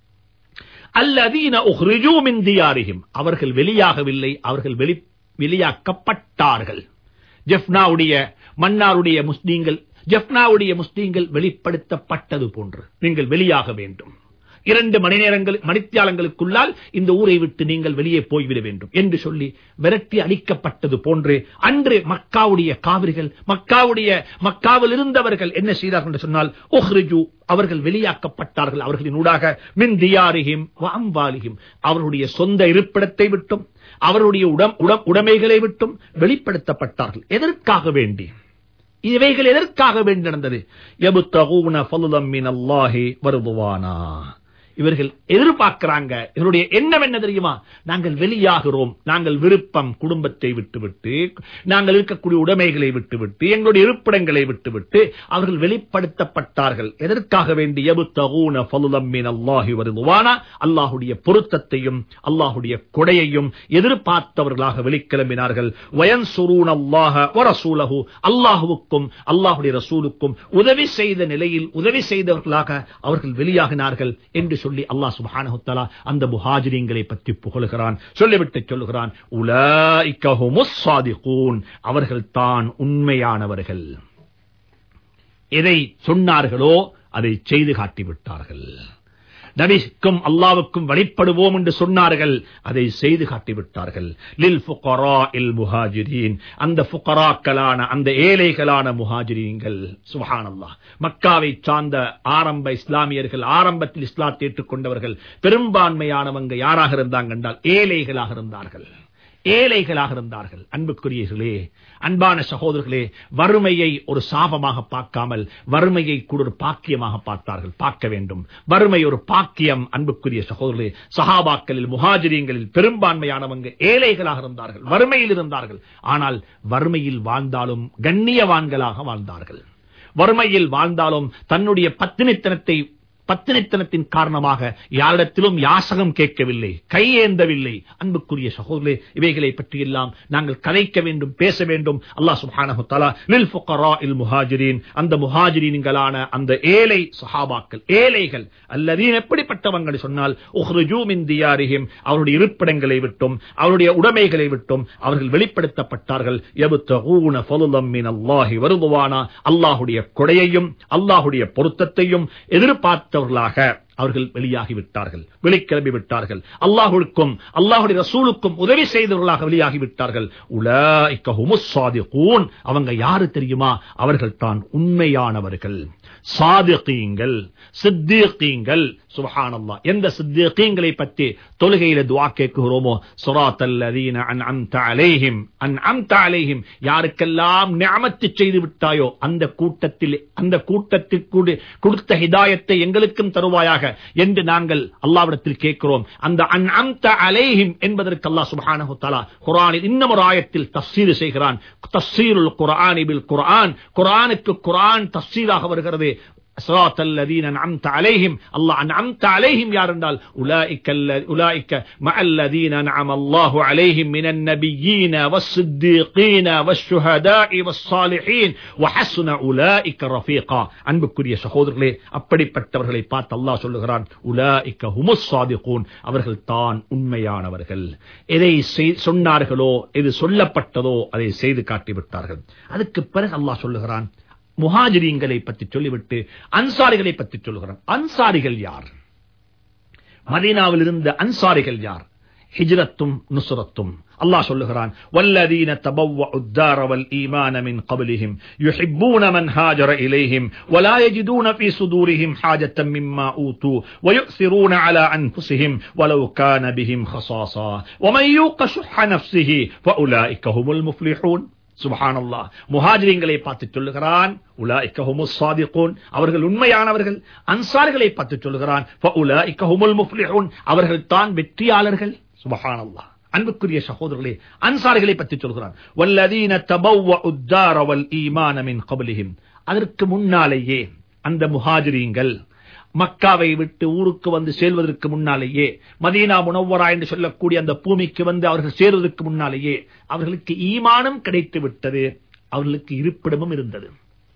அல்லதீன உஹ்ரிஜூ மின் தியாரிஹிம் அவர்கள் வெளியாகவில்லை அவர்கள் வெளி வெளியாக்கப்பட்டார்கள் ஜெஃப்னாவுடைய மன்னாருடைய முஸ்லீம்கள் ஜெஃப்னாவுடைய முஸ்லீம்கள் வெளிப்படுத்தப்பட்டது போன்று நீங்கள் வெளியாக வேண்டும் இரண்டு மணி நேரங்கள் மணித்தியாலங்களுக்குள்ளால் இந்த ஊரை விட்டு நீங்கள் வெளியே போய்விட வேண்டும் என்று சொல்லி விரட்டி அளிக்கப்பட்டது போன்று அன்று மக்காவுடைய காவிரிகள் மக்காவுடைய மக்காவில் இருந்தவர்கள் என்ன செய்தார்கள் என்று சொன்னால் உஹ்ரிஜு அவர்கள் வெளியாக்கப்பட்டார்கள் அவர்களின் ஊடாக மின் தியாரிஹிம் வாம்பாலிஹிம் அவர்களுடைய சொந்த இருப்பிடத்தை விட்டும் அவருடைய உடம் உடம் உடைமைகளை விட்டும் வெளிப்படுத்தப்பட்டார்கள் எதற்காக வேண்டி இவைகள் எதற்காக வேண்டி நடந்தது எபுத்தகூன ஃபலுலம் மின் அல்லாஹி வருதுவானா இவர்கள் எதிர்பார்க்கிறாங்க இவருடைய எண்ணம் என்ன தெரியுமா நாங்கள் வெளியாகிறோம் நாங்கள் விருப்பம் குடும்பத்தை விட்டுவிட்டு நாங்கள் இருக்கக்கூடிய உடைமைகளை விட்டுவிட்டு எங்களுடைய இருப்பிடங்களை விட்டுவிட்டு அவர்கள் வெளிப்படுத்தப்பட்டார்கள் எதற்காக வேண்டி எபுத்தகூன ஃபலுலம் மின் அல்லாஹி வருதுவானா அல்லாஹுடைய பொருத்தத்தையும் அல்லாஹுடைய கொடையையும் எதிர்பார்த்தவர்களாக வெளிக்கிளம்பினார்கள் வயன் சுரூன் அல்லாஹ வரசூலகு அல்லாஹுவுக்கும் அல்லாஹுடைய ரசூலுக்கும் உதவி செய்த நிலையில் உதவி செய்தவர்களாக அவர்கள் வெளியாகினார்கள் என்று சொல்லி அல்லாஹ் சுப்ஹானஹு தஆலா அந்த முஹாஜிரிங்களை பற்றி புகழுகிறான் சொல்லிவிட்டு சொல்லுகிறான் உலாயிக ஹுமுஸ் ஸாதிகூன் அவர்கள் தான் உண்மையானவர்கள் எதை சொன்னார்களோ அதை செய்து காட்டிவிட்டார்கள் நபிக்கும் அல்லாவுக்கும் வழிபடுவோம் என்று சொன்னார்கள் அதை செய்து காட்டிவிட்டார்கள் லில் ஃபுகரா இல் முஹாஜிரீன் அந்த ஃபுகராக்களான அந்த ஏழைகளான முஹாஜிரீன்கள் சுபஹானல்லாஹ் மக்காவை சார்ந்த ஆரம்ப இஸ்லாமியர்கள் ஆரம்பத்தில் இஸ்லாத்தை ஏற்றுக்கொண்டவர்கள் பெரும்பான்மையானவங்க யாராக இருந்தாங்க என்றால் ஏழைகளாக இருந்தார்கள் ஏழைகளாக இருந்தார்கள் அன்புக்குரியர்களே அன்பான சகோதரர்களே வறுமையை ஒரு சாபமாக பார்க்காமல் வறுமையை கூட ஒரு பாக்கியமாக பார்த்தார்கள் பார்க்க வேண்டும் வறுமை ஒரு பாக்கியம் அன்புக்குரிய சகோதரர்களே சஹாபாக்களில் முஹாஜிரியங்களில் பெரும்பான்மையானவங்க ஏழைகளாக இருந்தார்கள் வறுமையில் இருந்தார்கள் ஆனால் வறுமையில் வாழ்ந்தாலும் கண்ணியவான்களாக வாழ்ந்தார்கள் வறுமையில் வாழ்ந்தாலும் தன்னுடைய பத்தினித்தனத்தை பத்தினித்தனத்தின் காரணமாக யாரிடத்திலும் யாசகம் கேட்கவில்லை கையேந்தவில்லை அன்புக்குரிய சகோதரே இவைகளை பற்றி எல்லாம் நாங்கள் கதைக்க வேண்டும் பேச வேண்டும் அல்லாஹ் சுப்ஹானஹு தஆலா லில் ஃபுகராஇல் முஹாஜிரீன் அந்த முஹாஜிரீன்களான அந்த ஏழை சஹாபாக்கள் ஏழைகள் அல்லதீன் எப்படிப்பட்டவங்க சொன்னால் உஹ்ருஜூ மின் தியாரிஹிம் அவருடைய இருப்பிடங்களை விட்டும் அவருடைய உடைமைகளை விட்டும் அவர்கள் வெளிப்படுத்தப்பட்டார்கள் யப்தகூன ஃபலுலம் மின் அல்லாஹி வருதுவானா அல்லாஹ்வுடைய கொடையையும் அல்லாஹ்வுடைய பொருத்தத்தையும் எதிர்பார்த்தவர்களாக அவர்கள் வெளியாகிவிட்டார்கள் வெளிக்கிளம்பி விட்டார்கள் அல்லாஹுக்கும் அல்லாஹுடைய ரசூலுக்கும் உதவி செய்தவர்களாக வெளியாகி விட்டார்கள் உலாய்க்க ஹுமுஸ் சாதிகூன் அவங்க யாரு தெரியுமா அவர்கள் தான் உண்மையானவர்கள் சாதிகீங்கள் சித்தீகீங்கள் சுபஹானல்லாஹ் எந்த சித்தீகீங்களை பற்றி தொழுகையில துஆ கேட்கிறோமோ ஸிராத்தல் லதீன அன்அம்த அலைஹிம் அன்அம்த அலைஹிம் யாருக்கெல்லாம் நிஅமத்து செய்து விட்டாயோ அந்த கூட்டத்தில் அந்த கூட்டத்திற்கு கொடுத்த ஹிதாயத்தை எங்களுக்கும் தருவாயாக என்று நாங்கள் அல்லாஹ்விடத்தில் கேட்கிறோம் அந்த அன்அம்த அலைஹிம் என்பதற்கு அல்லாஹ் சுப்ஹானஹு தஆலா குர்ஆனில் இன்னும் ஒரு ஆயத்தில் தஃசீர் செய்கிறான் தஃசீருல் குர்ஆனி பில் குர்ஆன் குர்ஆனுக்கு குர்ஆன் தஃசீராக வருகிறது صراط الذين أنعمت عليهم الله أنعمت عليهم يا رندال أولئك, أولئك مع الذين أنعم الله عليهم من النبيين والصديقين والشهداء والصالحين وحسن أولئك رفيقا அன்புக்குரிய சகோதரர்களே அப்படிப்பட்டவர்களை பார்த்து அல்லாஹ் சொல்லுகிறான் உலாஇக்க ஹுமுஸ் சாதிகூன் அவர்கள் தான் உண்மையானவர்கள் எதை சொன்னார்களோ எது சொல்லப்பட்டதோ அதை செய்து காட்டிவிட்டார்கள் அதுக்கு பிறகு அல்லாஹ் சொல்லுகிறான் முஹாஜிரீங்களை பற்றி சொல்லிவிட்டு அன்சாரிகளை பற்றி சொல்கிறான் அன்சாரிகள் யார் மதீனாவில் இருந்த அன்சாரிகள் யார் ஹிஜ்ரத்தும் நுசுரத்தும் அல்லாஹ் சொல்லுகிறான் والذين تبوأوا الدار والإيمان من قبلهم يحبون من هاجر إليهم ولا يجدون في صدورهم حاجة مما أوتوا ويؤثرون على أنفسهم ولو كان بهم خصاصا ومن يوق شح نفسه فأولئك هم المفلحون சுபஹானல்லா முஹாஜிரிங்களை பார்த்து சொல்லுகிறான் அவர்கள் உண்மையானவர்கள் அன்சார்களை பார்த்து சொல்லுகிறான் அவர்கள் தான் வெற்றியாளர்கள் சுபஹானல்லா அன்புக்குரிய சகோதரர்களே அன்சாரிகளை பற்றி சொல்கிறான் வல்லதீன தபவ்வ உத்தார வல் ஈமான மின் கபலிஹிம் அதற்கு முன்னாலேயே அந்த முஹாஜிரீங்கள் மக்காவை விட்டு ஊருக்கு வந்து சேர்வதற்கு முன்னாலேயே மதீனா முனவரா என்று சொல்லக்கூடிய அந்த பூமிக்கு வந்து அவர்கள் சேர்வதற்கு முன்னாலேயே அவர்களுக்கு ஈமானம் கிடைத்து விட்டது அவர்களுக்கு இருப்பிடமும் இருந்தது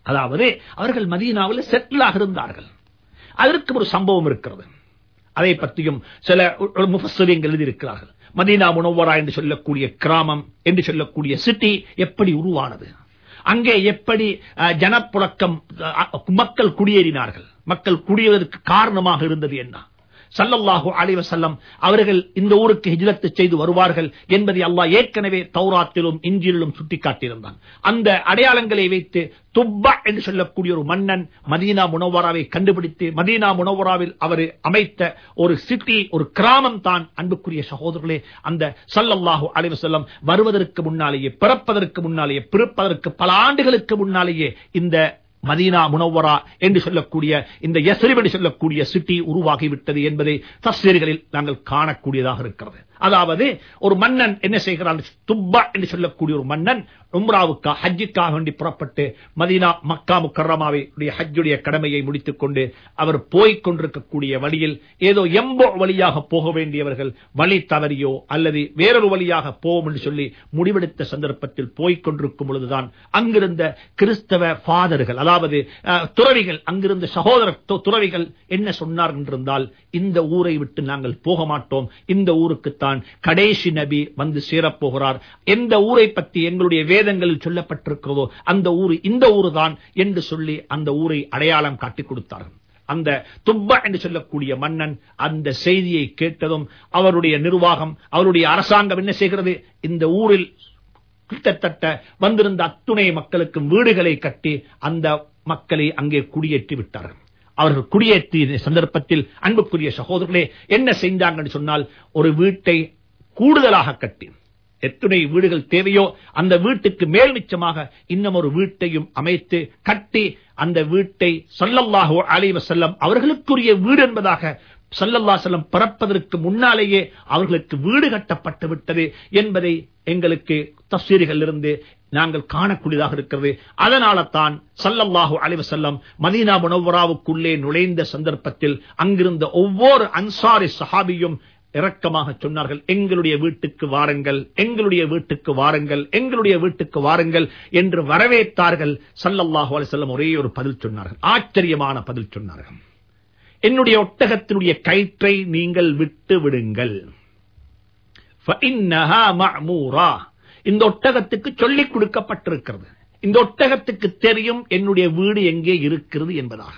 அதாவது அவர்கள் மதீனாவில் செட்டிலாக இருந்தார்கள் அதற்கு ஒரு சம்பவம் இருக்கிறது அதை பற்றியும் சில முஃபஸ்ஸரீங்கள் எழுதியிருக்கிறார்கள் மதீனா முனவரா என்று சொல்லக்கூடிய கிராமம் என்று சொல்லக்கூடிய சிட்டி எப்படி உருவானது அங்கே எப்படி அஹ், ஜனப்புழக்கம் அஹ், மக்கள் குடியேறினார்கள் மக்கள் குடியேறுவதற்கு காரணமாக இருந்தது என்ன சல்லல்லாஹு அலைஹி வஸல்லம் அவர்கள் இந்த ஊருக்கு ஹிஜ்ரத் செய்து வருவார்கள் என்பதை அல்லாஹ் ஏற்கனவே தௌராத்திலும் இஞ்சிலும் சுட்டிக்காட்டியிருந்தான் அந்த அடையாளங்களை வைத்து துப்பா என்று சொல்லக்கூடிய ஒரு மன்னன் மதீனா முனவராவை கண்டுபிடித்து மதீனா முனவராவில் அவர் அமைத்த ஒரு சிட்டி ஒரு கிராமம் தான் அன்புக்குரிய சகோதரர்களே அந்த சல்லல்லாஹு அலைஹி வஸல்லம் வருவதற்கு முன்னாலேயே பிறப்பதற்கு முன்னாலேயே பிறப்பதற்கு பல ஆண்டுகளுக்கு முன்னாலேயே இந்த மதீனா முனவரா என்று சொல்லக்கூடிய இந்த யஸ்ரிப் என்று சொல்லக்கூடிய சிட்டி உருவாகிவிட்டது என்பதை தஸ்வீர்களில் நாங்கள் காணக்கூடியதாக இருக்கிறது அதாவது ஒரு மன்னன் என்ன செய்கிறான் துப்பா என்று சொல்லக்கூடிய ஒரு மன்னன் உம்ராவுக்கா ஹஜ்ஜுக்காக வேண்டி புறப்பட்டு மதீனா மக்கா முக்கரமாவை ஹஜ்ஜுடைய கடமையை முடித்துக் கொண்டு அவர் போய்க் கொண்டிருக்கக்கூடிய வழியில் ஏதோ எம்போ வழியாக போக வேண்டியவர்கள் வழி தவறியோ அல்லது வேறொரு வழியாக போவோம் என்று சொல்லி முடிவெடுத்த சந்தர்ப்பத்தில் போய்க் கொண்டிருக்கும் பொழுதுதான் அங்கிருந்த கிறிஸ்தவ ஃபாதர்கள் அதாவது அஹ், துறவிகள் அங்கிருந்த சகோதர து- துறவிகள் என்ன சொன்னார் என்றிருந்தால் இந்த ஊரை விட்டு நாங்கள் போக மாட்டோம் இந்த ஊருக்குத்தான் கடைசி நபி வந்து சேரப்போகிறார் எந்த ஊரை பற்றி எங்களுடைய வேதங்களில் சொல்லப்பட்டிருக்கிறதோ அந்த ஊர் இந்த ஊர் தான் என்று சொல்லி அந்த ஊரை அடையாளம் காட்டிக் கொடுத்தார்கள் அந்த துப்பா என்று சொல்லக்கூடிய மன்னன் அந்த செய்தியை கேட்டதும் அவருடைய நிர்வாகம் அவருடைய அரசாங்கம் என்ன செய்கிறது இந்த ஊரில் கிட்டத்தட்ட வந்திருந்த அத்துணை மக்களுக்கும் வீடுகளை கட்டி அந்த மக்களை அங்கே குடியேற்றி விட்டார்கள் அவர்கள் குடியேற்றிய சந்தர்ப்பத்தில் அன்புக்குரிய சகோதரர்களே என்ன செஞ்சாங்கன்னு சொன்னால் ஒரு வீட்டை கூடுதலாக கட்டி எத்தனை வீடுகள் தேவையோ அந்த வீட்டுக்கு மேல் மிச்சமாக இன்னும் ஒரு வீட்டையும் அமைத்து கட்டி அந்த வீட்டை சல்லல்லாஹு அலைஹி வஸல்லம் அவர்களுக்குரிய வீடு என்பதாக சல்லல்லா செல்லம் பிறப்பதற்கு முன்னாலேயே அவர்களுக்கு வீடு கட்டப்பட்டு விட்டது என்பதை எங்களுக்கு தப்சீரிகள் இருந்து நாங்கள் காணக்கூடியதாக இருக்கிறது அதனால தான் சல்லல்லாஹு அலைஹி வஸல்லம் மதீனா முனவராவுக்குள்ளே நுழைந்த சந்தர்ப்பத்தில் அங்கிருந்த ஒவ்வொரு அன்சாரி சஹாபியும் இரக்கமாக சொன்னார்கள் எங்களுடைய வீட்டுக்கு வாருங்கள் எங்களுடைய வீட்டுக்கு வாருங்கள் எங்களுடைய வீட்டுக்கு வாருங்கள் என்று வரவேற்றார்கள் சல்லல்லாஹு அலைஹி வஸல்லம் ஒரே ஒரு பதில் சொன்னார்கள் ஆச்சரியமான பதில் சொன்னார்கள் என்னுடைய ஒட்டகத்தினுடைய கயிற்றை நீங்கள் விட்டு விடுங்கள் فإنها مأمورة. இந்த ஒட்டகத்துக்கு சொல்லிக் கொடுக்கப்பட்டிருக்கிறது இந்த ஒட்டகத்துக்கு தெரியும் என்னுடைய வீடு எங்கே இருக்கிறது என்பதாக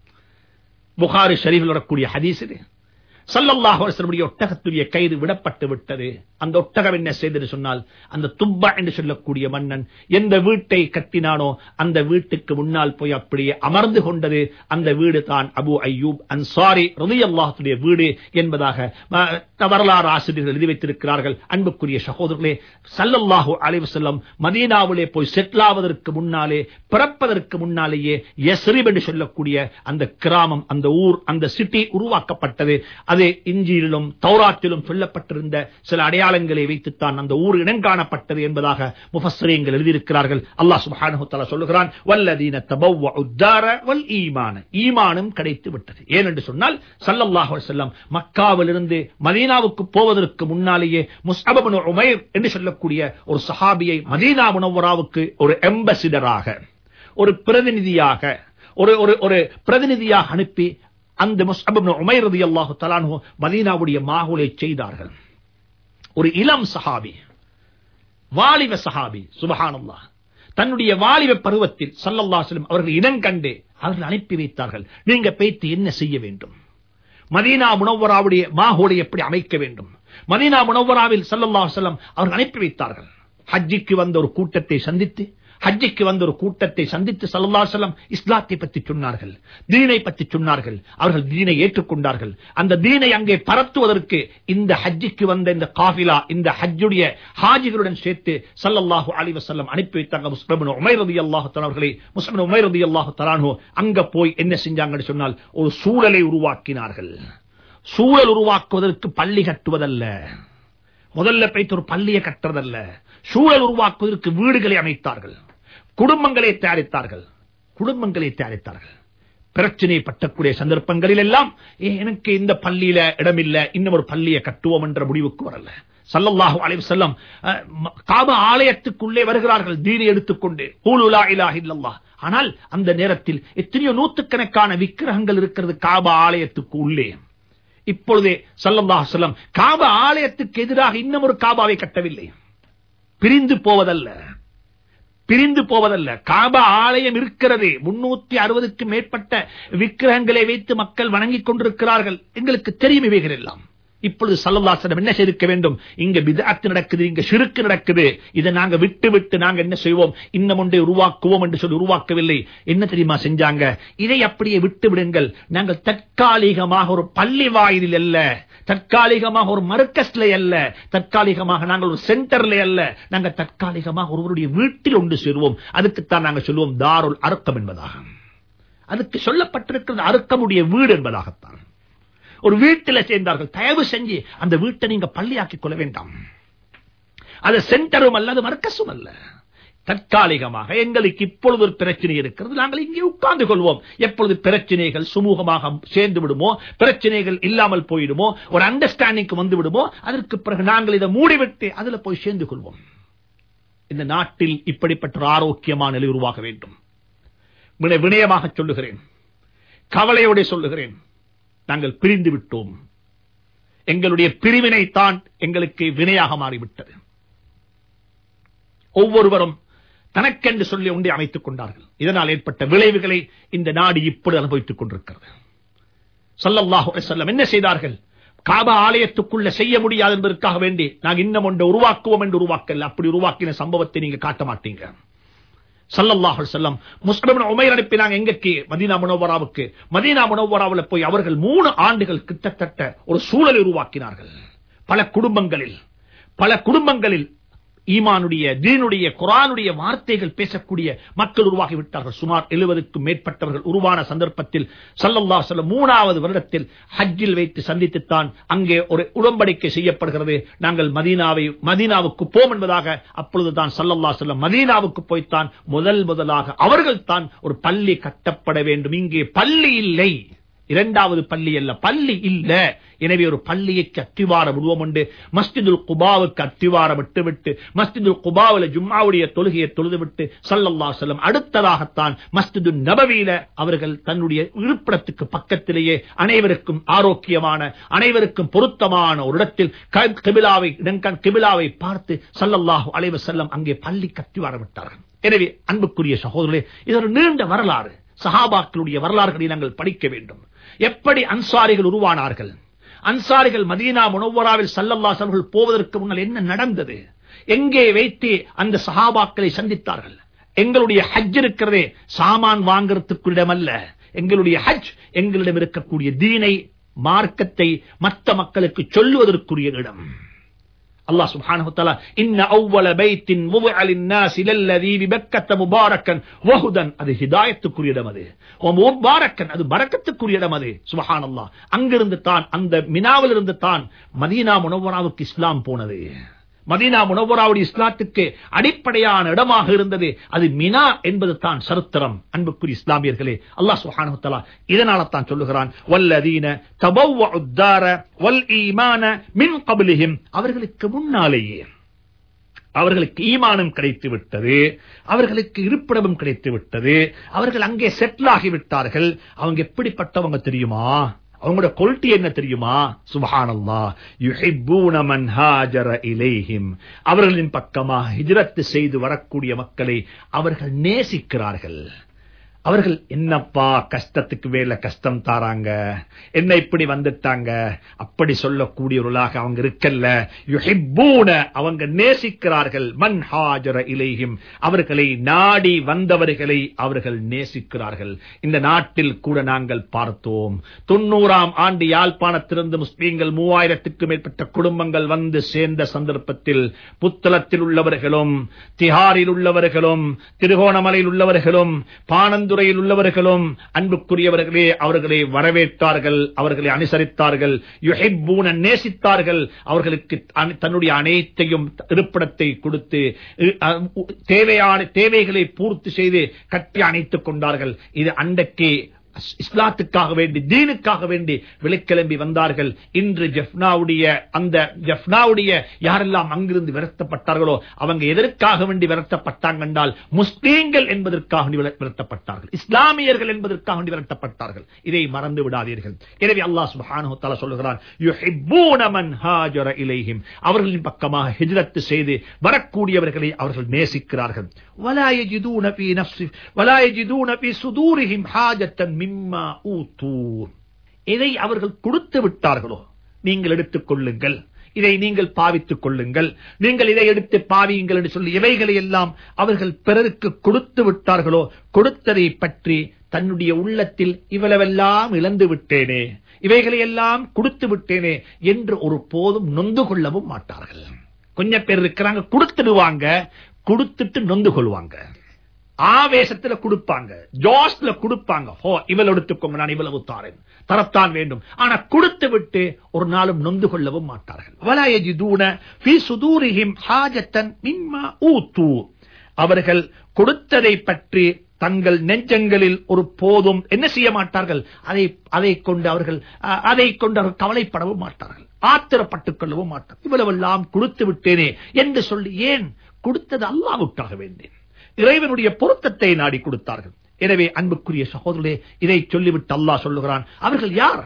புகாரி ஷரீஃபில் வரக்கூடிய ஹதீஸ் இது சல்லல்லாஹு அலைஹி வஸல்லம் ஒட்டகத்துடைய கயிறு விடப்பட்டு விட்டது அந்த ஒட்டகம் என்ன செய்தது சொன்னால் அந்த துப்பா என்று சொல்லக்கூடிய மன்னன் எந்த வீட்டை கட்டினானோ அந்த வீட்டுக்கு முன்னால் போய் அப்படியே அமர்ந்து கொண்டது அந்த வீடு தான் அபு ஐயூப் அன்சாரி ரலியல்லாஹுடைய வீடு என்பதாக அஹ், வரலாறு ஆசிரியர்கள் எழுதி வைத்திருக்கிறார்கள் அன்புக்குரிய சகோதரர்களே சல்லல்லாஹு அலைஹி வஸல்லம் மதீனாவிலே போய் செட்டில் ஆவதற்கு முன்னாலே பிறப்பதற்கு முன்னாலேயே யஸ்ரிப் என்று சொல்லக்கூடிய அந்த கிராமம் அந்த ஊர் அந்த சிட்டி உருவாக்கப்பட்டது அது இஞ்சியிலும் தௌராத்திலும் சொல்லப்பட்டிருந்த சில அடையாளங்களை வைத்துத்தான் அந்த ஊர் இனங்காணப்பட்டது என்பதாக முஃபஸ்ஸரீங்கள் எழுதியிருக்கிறார்கள் அல்லாஹ் சுப்ஹானஹு தஆலா சொல்லுகிறான் வல்லதீன தபவ்வஉ தார வல் ஈமான ஈமானும் கிடைத்து விட்டது ஏனென்று சொன்னால் ஸல்லல்லாஹு அலைஹி வஸல்லம் மக்காவிலிருந்து மதீனாவுக்கு போவதற்கு முன்னாலேயே முஸ்அப் இப்னு உமைர் என்று சொல்லக்கூடிய ஒரு சஹாபியை மதீனா முனவராவுக்கு ஒரு எம்பசிடராக ஒரு பிரதிநிதியாக ஒரு ஒரு ஒரு பிரதிநிதியாக அனுப்பி அந்த முஸ்அப் இப்னு உமைர் ரலியல்லாஹு தஆலா அன்ஹு மதீனாவுடைய மாகுலை செய்தார்கள் ஒரு இளம் சஹாபி வாலிப சஹாபி சுபஹானல்லாஹ் தன்னுடைய வாலிப பருவத்தில் ஸல்லல்லாஹு அலைஹி வஸல்லம் அவர்கள் இனம் கண்டு அவர்கள் அனுப்பி வைத்தார்கள் நீங்க பேத்து என்ன செய்ய வேண்டும் மதீனா முனவராவுடைய மாஹோலை எப்படி அமைக்க வேண்டும் மதீனா முனவராவில் ஸல்லல்லாஹு அலைஹி வஸல்லம் அவர்கள் அனுப்பி வைத்தார்கள் ஹஜ்ஜிக்கு வந்த ஒரு கூட்டத்தை சந்தித்து ஹஜ்ஜிக்கு வந்த ஒரு கூட்டத்தை சந்தித்து ஸல்லல்லாஹு அலைஹி வஸல்லம் இஸ்லாத்தை பற்றி சொன்னார்கள் தீனை பற்றி சொன்னார்கள் அவர்கள் தீனை ஏற்றுக்கொண்டார்கள் அந்த தீனை அங்கே பரத்துவதற்கு இந்த ஹஜ்ஜிக்கு வந்த இந்த காஃபிலா இந்த ஹஜ்ஜுடைய ஹாஜிகளுடன் சேர்த்து ஸல்லல்லாஹு அலைஹி வஸல்லம் அனுப்பி வைத்தாங்க முஸ்லிம் இப்னு உமைர் ரலியல்லாஹு தஆலா அவர்களை முஸ்லிம் இப்னு உமைர் ரலியல்லாஹு தஆலா அன்ஹு அங்க போய் என்ன செஞ்சாங்கன்னு சொன்னால் ஒரு சூழலை உருவாக்கினார்கள் சூழல் உருவாக்குவதற்கு பள்ளி கட்டுவதல்ல முதல்ல போய்த்து ஒரு பள்ளியை கட்டுறதல்ல சூழல் உருவாக்குவதற்கு வீடுகளை அமைத்தார்கள் குடும்பங்களை தயாரித்தார்கள் குடும்பங்களை தயாரித்தார்கள் பிரச்சனை பட்டக்கூடிய சந்தர்ப்பங்களில் எல்லாம் "ஏ, எனக்கு இந்த பள்ளியில இடமில்ல இன்னும் ஒரு பள்ளியை கட்டுவோம் என்ற முடிவுக்கு வரல சல்லல்லாஹு அலைஹி வஸல்லம் அஹ், ம- காபா ஆலயத்துக்குள்ளே வருகிறார்கள் தீனை எடுத்துக்கொண்டு கூலு லா இலாஹ இல்லல்லாஹ் ஆனால் அந்த நேரத்தில் எத்தனையோ நூற்றுக்கணக்கான விக்கிரகங்கள் இருக்கிறது காபா ஆலயத்துக்கு உள்ளே இப்பொழுதே சல்லல்லாஹு அலைஹி வஸல்லம் காபா ஆலயத்துக்கு எதிராக இன்னும் ஒரு காபாவை கட்டவில்லை பிரிந்து போவதல்ல பிரிந்து போவதல்ல காபா ஆலயம் இருக்கிறது முன்னூத்தி அறுபதுக்கு மேற்பட்ட விக்கிரகங்களை வைத்து மக்கள் வணங்கிக் கொண்டிருக்கிறார்கள் எங்களுக்கு தெரியும் இவைகள் எல்லாம் இப்பொழுது சல்லல்லாசனம் என்ன செய்திருக்க வேண்டும் இங்க பிதாத்து நடக்குது இங்க சிறுக்கு நடக்குது இதை நாங்க விட்டு விட்டு நாங்க என்ன செய்வோம் இன்னும் ஒன்றை உருவாக்குவோம் என்று சொல்லி உருவாக்கவில்லை என்ன தெரியுமா செஞ்சாங்க இதை அப்படியே விட்டு விடுங்கள் நாங்கள் தற்காலிகமாக ஒரு பள்ளி வாயிலில் அல்ல தற்காலிகமாக ஒரு மர்க்கஸ்ல அல்ல தற்காலிகமாக நாங்கள் ஒரு சென்டர்ல அல்ல நாங்க தற்காலிகமாக ஒருவருடைய வீட்டில் ஒன்று சேருவோம் அதுக்குத்தான் நாங்கள் சொல்லுவோம் தாருல் அறுக்கம் என்பதாக அதுக்கு சொல்லப்பட்டிருக்கிறது அறுக்கமுடைய வீடு என்பதாகத்தான் ஒரு வீட்டில் சேர்ந்தார்கள் தயவு செஞ்சு அந்த வீட்டை நீங்க பள்ளியாக்கிக் கொள்ள வேண்டாம் அது சென்டரும் அல்ல அது மர்க்கஸும் அல்ல தற்காலிகமாக எங்களுக்கு இப்பொழுது ஒரு பிரச்சனை இருக்கிறது நாங்கள் இங்கே உட்கார்ந்து கொள்வோம் எப்பொழுது பிரச்சனைகள் சுமூகமாக சேர்ந்து விடுமோ பிரச்சனைகள் இல்லாமல் போயிடுமோ ஒரு அண்டர்ஸ்டாண்டிங் வந்து விடுமோ அதற்கு பிறகு நாங்கள் இதை மூடிவிட்டு அதுல போய் சேர்ந்து கொள்வோம் இந்த நாட்டில் இப்படிப்பட்ட ஒரு ஆரோக்கியமான நிலை உருவாக வேண்டும் வின- வினயமாக சொல்லுகிறேன் கவலையோட சொல்லுகிறேன் நாங்கள் பிரிந்து விட்டோம் எங்களுடைய பிரிவினை தான் எங்களுக்கு வினையாக மாறிவிட்டது ஒவ்வொருவரும் தனக்கென்று சொல்லி ஒன்றை அமைத்துக் கொண்டார்கள் இதனால் ஏற்பட்ட விளைவுகளை இந்த நாடு இப்படி அனுபவித்துக் கொண்டிருக்கிறது ஸல்லல்லாஹு அலைஹி வஸல்லம் என்ன செய்தார்கள் காபா ஆலயத்துக்குள்ள செய்ய முடியாது என்பதற்காக வேண்டி நாங்கள் இன்னும் ஒன்றை உருவாக்குவோம் என்று உருவாக்கல அப்படி உருவாக்கின சம்பவத்தை நீங்க காட்ட மாட்டீங்க சல்லல்லாஹு அலைஹி வஸல்லம் முஸ்லிம் இப்னு உமைர் அனுப்பினாங்க எங்கக்கு மதீனா முனவராவுக்கு மதீனா முனவராவுல போய் அவர்கள் மூணு ஆண்டுகள் கிட்டத்தட்ட ஒரு சூழலை உருவாக்கினார்கள் பல குடும்பங்களில் பல குடும்பங்களில் ஈமானுடைய தீனுடைய குரானுடைய வார்த்தைகள் பேசக்கூடிய மக்கள் உருவாகி விட்டார்கள் சுமார் எழுபதுக்கும் மேற்பட்டவர்கள் உருவான சந்தர்ப்பத்தில் சல்லல்லா சொல்ல மூணாவது வருடத்தில் ஹஜ்ஜில் வைத்து சந்தித்துத்தான் அங்கே ஒரு உடன்படிக்கை செய்யப்படுகிறது நாங்கள் மதீனாவை மதீனாவுக்கு போம் என்பதாக அப்பொழுதுதான் சல்லல்லா சொல்ல மதீனாவுக்கு போய்த்தான் முதல் முதலாக அவர்கள் தான் ஒரு பள்ளி கட்டப்பட வேண்டும் இங்கே பள்ளி இல்லை இரண்டாவது பள்ளி அல்ல பள்ளி இல்ல எனவே ஒரு பள்ளியைக்கு அத்திவாரம் விடுவோம் உண்டு மஸ்ஜிதுல் குபாவுக்கு அத்திவாரம் விட்டுவிட்டு மஸ்ஜிதுல் குபாவில் ஜும்மாவுடைய தொழுகையை தொழுதுவிட்டு சல்லல்லா செல்லம் அடுத்ததாகத்தான் மஸ்ஜிது நபவியில அவர்கள் தன்னுடைய இருப்பிடத்துக்கு பக்கத்திலேயே அனைவருக்கும் ஆரோக்கியமான அனைவருக்கும் பொருத்தமான ஒரு இடத்தில் க- கிபிலாவை இடங்கண் கிபிலாவை பார்த்து சல்லல்லாஹு அலைவ செல்லம் அங்கே பள்ளி கத்திவாரம் விட்டார்கள் எனவே அன்புக்குரிய சகோதரர்களே இது ஒரு நீண்ட வரலாறு சஹாபாக்களுடைய வரலாறுகளை நாங்கள் படிக்க வேண்டும் எப்படி அன்சாரிகள் உருவானார்கள் அன்சாரிகள் மதீனா முனவராவில் சல்லல்லாஸ் அவர்கள் போவதற்கு முன்னால் என்ன நடந்தது எங்கே வைத்து அந்த சஹாபாக்களை சந்தித்தார்கள் எங்களுடைய ஹஜ் இருக்கிறதே சாமான் வாங்குறதுக்கு இடமல்ல எங்களுடைய ஹஜ் எங்களிடம் இருக்கக்கூடிய தீனை மார்க்கத்தை மற்ற மக்களுக்கு சொல்லுவதற்குரிய இடம் அல்லாஹ் சுப்ஹானஹு வ தஆலா இன்ன அவ்வல பைத்தின் முவ்அ லின்னாஸ் லல்லதி பிபக்கத முபாரக்கன் வஹுதன் அது ஹிதாயத்துக்குரிய இடம் அது வ முபாரக்கன் அது பரக்கத்துக்குரிய இடம் அது சுப்ஹானல்லாஹ் அங்கிருந்து தான் அந்த மினாவில் இருந்து தான் மதீனா முனவராவுக்கு இஸ்லாம் போனது மதீனா முனவராவுடைய இஸ்லாத்துக்கு அடிப்படையான இடமாக இருந்தது அது மினா என்பது தான் சரித்திரம் அன்புக்குரிய இஸ்லாமியர்களே அல்லாஹ் சுப்ஹானஹு வ தஆலா இதனால தான் சொல்லுகிறான் வல்லதீன தபவ்வஉ الدار والஈமான மின் قبلهم அவர்களுக்கு முன்னாலேயே அவர்களுக்கு ஈமானம் கிடைத்து விட்டது அவர்களுக்கு இருப்பிடமும் கிடைத்து விட்டது அவர்கள் அங்கே செட்டில் ஆகிவிட்டார்கள் அவங்க எப்படிப்பட்டவங்க தெரியுமா அவங்களோட கொல்ட்டி என்ன தெரியுமா சுபஹானல்லா யுஹிப்பூன மன் ஹாஜர இலைஹிம் அவர்களின் பக்கமாக ஹிஜ்ரத் செய்து வரக்கூடிய மக்களை அவர்கள் நேசிக்கிறார்கள் அவர்கள் என்னப்பா கஷ்டத்துக்கு வேலை கஷ்டம் தாராங்க என்ன இப்படி வந்துட்டாங்க அப்படி சொல்லக்கூடியவர்களாக அவங்க இருக்கல்ல யுஹிப்பூன அவங்க நேசிக்கிறார்கள் மன் ஹாஜர இலைஹிம் அவர்களை நாடி வந்தவர்களை அவர்கள் நேசிக்கிறார்கள் இந்த நாட்டில் கூட நாங்கள் பார்த்தோம் தொண்ணூறாம் ஆண்டு யாழ்ப்பாணத்திலிருந்து முஸ்லீம்கள் மூவாயிரத்துக்கு மேற்பட்ட குடும்பங்கள் வந்து சேர்ந்த சந்தர்ப்பத்தில் புத்தளத்தில் உள்ளவர்களும் திஹாரில் உள்ளவர்களும் திருகோணமலையில் உள்ளவர்களும் பானந்துறையில் உள்ளவர்களும் அன்புக்குரியவர்களே அவர்களை வரவேற்றார்கள் அவர்களை அனுசரித்தார்கள் யுஹிப்பூன நேசித்தார்கள் அவர்களுக்கு அன- தன்னுடைய அனைத்தையும் இருப்பிடத்தை கொடுத்து இ- அ- உ- தேவையான தேவைகளை பூர்த்தி செய்து கட்டி அணைத்துக் கொண்டார்கள் இது அன்றைக்கு இஸ்லாத்துக்காக வேண்டி தீனுக்காக வேண்டி விலைக்கிளம்பி வந்தார்கள் இன்று ஜெஃப்னாவுடைய அந்த ஜெஃப்னாவுடைய யாரெல்லாம் அங்கிருந்து விரட்டப்பட்டார்களோ அவங்க எதற்காக வேண்டி விரட்டப்பட்டாங்க என்றால் முஸ்லீம்கள் என்பதற்காக வேண்டி விர- விரட்டப்பட்டார்கள் இஸ்லாமியர்கள் என்பதற்காக வேண்டி விரட்டப்பட்டார்கள் இதை மறந்து விடாதீர்கள் எனவே அல்லாஹ் சுப்ஹானஹு வ தஆலா சொல்லுகிறான் யுஹிப்பூன மன் ஹாஜர இலைஹிம் அவர்களின் பக்கமாக ஹிஜ்ரத் செய்து வரக்கூடியவர்களை அவர்கள் நேசிக்கிறார்கள் ولا يجدون في نفس ولا يجدون في صدورهم حاجة مما أوتوا எதை அவர்கள் கொடுத்து விட்டார்களோ நீங்கள் எடுத்துக் கொள்ளுங்கள் இதை நீங்கள் பாவித்துக் கொள்ளுங்கள் நீங்கள் இதை எடுத்து பாவியுங்கள் என்று சொல்லி இவைகளை எல்லாம் அவர்கள் பிறருக்கு கொடுத்து விட்டார்களோ கொடுத்ததை பற்றி தன்னுடைய உள்ளத்தில் இவ்வளவெல்லாம் இழந்து விட்டேனே இவைகளை எல்லாம் கொடுத்து விட்டேனே என்று ஒரு போதும் நொந்து கொள்ளவும் மாட்டார்கள் கொஞ்சம் பேர் இருக்கிறாங்க கொடுத்துடுவாங்க கொடுத்துட்டு நொந்து கொள்வாங்க ஆவேசத்துல கொடுப்பாங்க ஜோஸ்ல கொடுப்பாங்க ஹோ இவள் எடுத்துக்கோங்க நான் இவ்வளவு தாரேன் தரத்தான் வேண்டும் ஆனா கொடுத்து விட்டு ஒரு நாளும் நொந்து கொள்ளவும் மாட்டார்கள் வலா யஜிதூன ஃபீ சுதூரிஹிம் ஹாஜத்தன் மிம்மா ஊத்து அவர்கள் கொடுத்ததை பற்றி தங்கள் நெஞ்சங்களில் ஒரு போதும் என்ன செய்ய மாட்டார்கள் அதை அதை கொண்டு அவர்கள் அ, அதை கொண்டு அவர்கள் கவலைப்படவும் மாட்டார்கள் ஆத்திரப்பட்டுக் கொள்ளவும் மாட்டார்கள் இவ்வளவெல்லாம் கொடுத்து விட்டேனே என்று சொல்லி ஏன் கொடுத்தது அல்லாவுக்காக வேண்டேன் இறைவனுடைய பொருத்தத்தை நாடி கொடுத்தார்கள் எனவே அன்புக்குரிய சகோதரர்களே இதை சொல்லிவிட்டு அல்லாஹ் சொல்லுகிறான் அவர்கள் யார்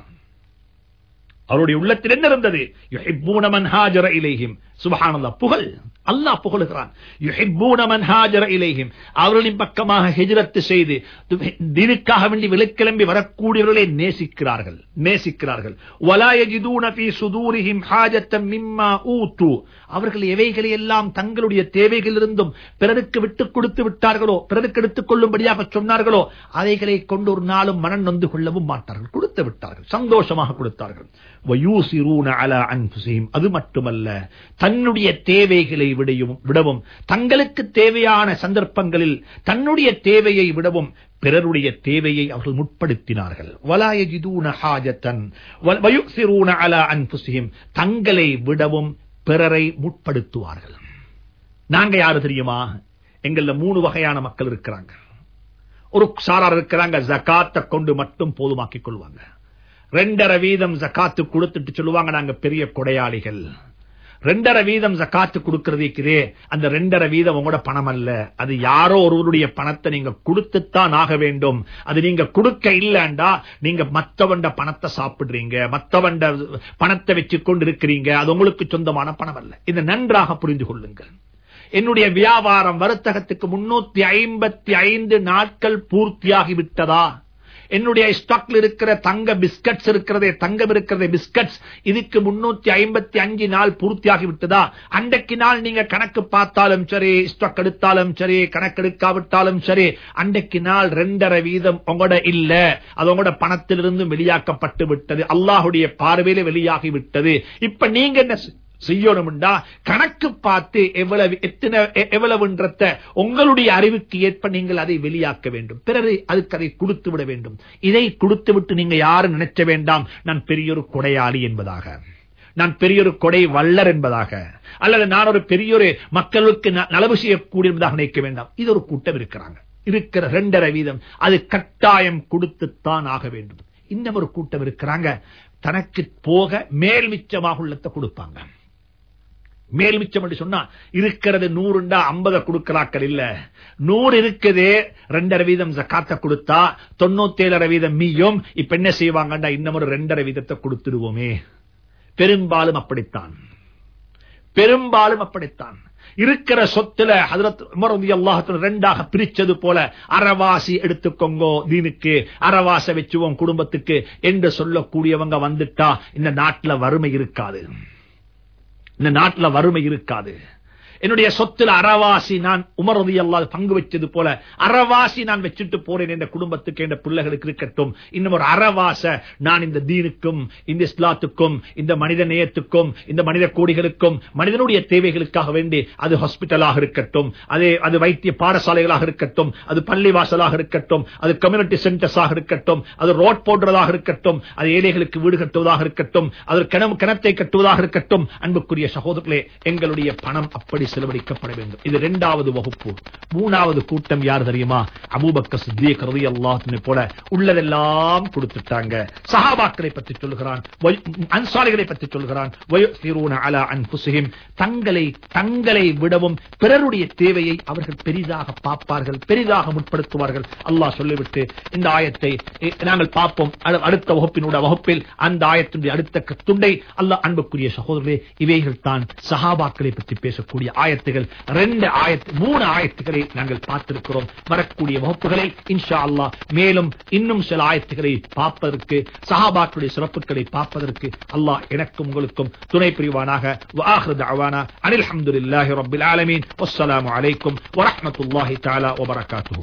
அவருடைய உள்ளத்தில் என்ன இருந்தது யுஹிப்பூன மன் ஹாஜர இலைஹிம் சுப்ஹானல்லாஹ் புகழ் அல்லாஹ் புகழுகிறான் யுஹிப்பூன மன் ஹாஜர இலைஹிம் அவர்களின் பக்கமாக ஹிஜ்ரத் செய்து தீனுக்காக வேண்டி விலக்கிளம்பி வரக்கூடியவர்களை நேசிக்கிறார்கள் நேசிக்கிறார்கள் வலா யஜிதூன ஃபீ சுதூரிஹிம் ஹாஜத்தம் மிம்மா ஊத்து அவர்கள் எவைகளை எல்லாம் தங்களுடைய தேவைகளிலிருந்தும் பிறருக்கு விட்டுக் கொடுத்து விட்டார்களோ பிறருக்கு எடுத்துக் கொள்ளும்படியாக சொன்னார்களோ அதைகளை கொண்டு ஒரு நாளும் மனம் நொந்து கொள்ளவும் மாட்டார்கள் கொடுத்து விட்டார்கள் சந்தோஷமாக கொடுத்தார்கள் வயூசிரூன அலா அன்ஃபுஸிஹிம் அது மட்டுமல்ல தன்னுடைய தேவைகளை விடையும் விடவும் தங்களுக்கு தேவையான சந்தர்ப்பங்களில் தன்னுடைய தேவையை விடவும் பிறருடைய தேவையை அவர்கள் முற்படுத்தினார்கள் வலா யஜிதூன ஹாஜத்தன் வ- வயுசிரூன அலா அன்ஃபுஸிஹிம் தங்களை விடவும் பிறரை முற்படுத்துவார்கள் நாங்க யாரு தெரியுமா எங்கள்ல மூணு வகையான மக்கள் இருக்கிறாங்க ஒரு சாரார் இருக்கிறாங்க ஜகாத்தை கொண்டு மட்டும் போதுமாக்கிக் கொள்வாங்க ரெண்டரை வீதம் ஜகாத்து கொடுத்துட்டு சொல்லுவாங்க நாங்க பெரிய கொடையாளிகள் ரெண்டரை வீதம் ஜக்காத்து கொடுக்கறதுக்குதே அந்த ரெண்டரை வீதம் உங்களோட பணம் அல்ல அது யாரோ ஒருவருடைய பணத்தை நீங்க கொடுத்துத்தான் ஆக வேண்டும் அது நீங்க கொடுக்க இல்லண்டா நீங்க மத்தவண்ட பணத்தை சாப்பிடுறீங்க மத்தவண்ட பணத்தை வச்சு கொண்டு இருக்கிறீங்க அது உங்களுக்கு சொந்தமான பணம் அல்ல இதை நன்றாக புரிந்து கொள்ளுங்கள் என்னுடைய வியாபாரம் வர்த்தகத்துக்கு முன்னூத்தி ஐம்பத்தி ஐந்து நாட்கள் பூர்த்தியாகி விட்டதா என்னுடைய ஸ்டாக்ல இருக்கிற தங்க பிஸ்கட்ஸ் இருக்கிறதே தங்கம் இருக்கிறதே பிஸ்கட்ஸ் இதுக்கு முன்னூத்தி ஐம்பத்தி அஞ்சு நாள் பூர்த்தியாகி விட்டதா அன்றைக்கு நாள் நீங்க கணக்கு பார்த்தாலும் சரி ஸ்டாக் எடுத்தாலும் சரி கணக்கு எடுக்காவிட்டாலும் சரி அன்றைக்கு நாள் ரெண்டரை வீதம் உங்களோட இல்ல அது உங்களோட பணத்திலிருந்து வெளியாக்கப்பட்டு விட்டது அல்லாஹுடைய பார்வையில வெளியாகி விட்டது இப்ப நீங்க என்ன செ- செய்யணும்டா கணக்கு பார்த்து எவ்வளவு எத்தனை எ- எவ்வளவுன்றத உங்களுடைய அறிவுக்கு ஏற்ப நீங்கள் அதை வெளியாக்க வேண்டும் பிறகு அதுக்கு அதை கொடுத்து விட வேண்டும் இதை கொடுத்து விட்டு நீங்க யாரும் நினைச்ச வேண்டாம் நான் பெரியொரு கொடையாளி என்பதாக நான் பெரியொரு கொடை வல்லர் என்பதாக அல்லது நான் ஒரு பெரியொரு மக்களுக்கு ந- நலவு செய்யக்கூடிய என்பதாக நினைக்க வேண்டாம் இது ஒரு கூட்டம் இருக்கிறாங்க இருக்கிற ரெண்டரை வீதம் அது கட்டாயம் கொடுத்துத்தான் ஆக வேண்டும் இன்னும் ஒரு கூட்டம் இருக்கிறாங்க தனக்கு போக மேல் மிச்சமாக உள்ளத்தை கொடுப்பாங்க மேல் மிச்சம் என்று சொன்னா இருக்கிறது நூறுண்டா ஐம்பதை கொடுக்கிறாக்கள் இல்ல நூறு இருக்குது ரெண்டரை வீதம் ஜக்காத்த கொடுத்தா தொண்ணூத்தி ஏழரை வீதம் மீயும் இப்ப என்ன செய்வாங்கண்டா இன்னும் ஒரு ரெண்டரை வீதத்தை கொடுத்துடுவோமே பெரும்பாலும் அப்படித்தான் பெரும்பாலும் அப்படித்தான் இருக்கிற சொத்துல ஹதரத் உமர் ரலியல்லாஹு ரெண்டாக பிரிச்சது போல அறவாசி எடுத்துக்கோங்கோ தீனுக்கு அறவாச வச்சுவோம் குடும்பத்துக்கு என்று சொல்லக்கூடியவங்க வந்துட்டா இந்த நாட்டுல வறுமை இருக்காது இந்த நாட்டுல வறுமை இருக்காது என்னுடைய சொத்துல அறவாசி நான் உமரது அல்லாது பங்கு வச்சது போல அறவாசி நான் வச்சுட்டு போறேன் என்ற குடும்பத்துக்கு என்ற பிள்ளைகளுக்கு இருக்கட்டும் இன்னும் ஒரு அறவாச நான் இந்த தீனுக்கும் இந்த இஸ்லாத்துக்கும் இந்த மனித நேயத்துக்கும் இந்த மனித கோடிகளுக்கும் மனிதனுடைய தேவைகளுக்காக வேண்டி அது ஹாஸ்பிட்டலாக இருக்கட்டும் அது அது வைத்திய பாடசாலைகளாக இருக்கட்டும் அது பள்ளிவாசலாக இருக்கட்டும் அது கம்யூனிட்டி சென்டர்ஸாக இருக்கட்டும் அது ரோட் போடுறதாக இருக்கட்டும் அது ஏழைகளுக்கு வீடு கட்டுவதாக இருக்கட்டும் அது கிணம் கிணத்தை கட்டுவதாக இருக்கட்டும் அன்புக்குரிய சகோதரர்களே எங்களுடைய பணம் அப்படி செலவழிக்கப்பட வேண்டும் இது இரண்டாவது வகுப்பு மூணாவது கூட்டம் யார் தெரியுமா அபூபக்கர் சித்திக் ரலியல்லாஹு போல உள்ளதெல்லாம் கொடுத்துட்டாங்க சஹாபாக்களை பற்றி சொல்கிறான் வய்- அன்சாரிகளை பற்றி சொல்கிறான் வயுசிரூன அலா அன்ஃபுஸிஹிம் தங்களை தங்களை விடவும் பிறருடைய தேவையை அவர்கள் பெரிதாக பார்ப்பார்கள் பெரிதாக முற்படுத்துவார்கள் அல்லாஹ் சொல்லிவிட்டு இந்த ஆயத்தை எ, நாங்கள் பார்ப்போம் அடு- அடுத்த வகுப்பினுடைய வகுப்பில் அந்த ஆயத்தினுடைய அடுத்த க- துண்டை அல்லாஹ் அன்புக்குரிய சகோதரர்களே இவைகள் தான் சஹாபாக்களை பற்றி பேசக்கூடிய ஆயத்துகள் ரெண்டு ஆயத்து மூணு ஆயத்துக்களை நாங்கள் பார்த்திருக்கிறோம் வரக்கூடிய வகுப்புகளை இன்ஷா அல்லாஹ் மேலும் இன்னும் சில ஆயத்துக்களை பார்ப்பதற்கு சஹாபாக்களுடைய சிறப்புகளை பார்ப்பதற்கு அல்லாஹ் எனக்கும் உங்களுக்கும் துணை புரிவானாக وآخر دعوانا عن الحمد لله رب العالمين والسلام عليكم ورحمة الله تعالى وبركاته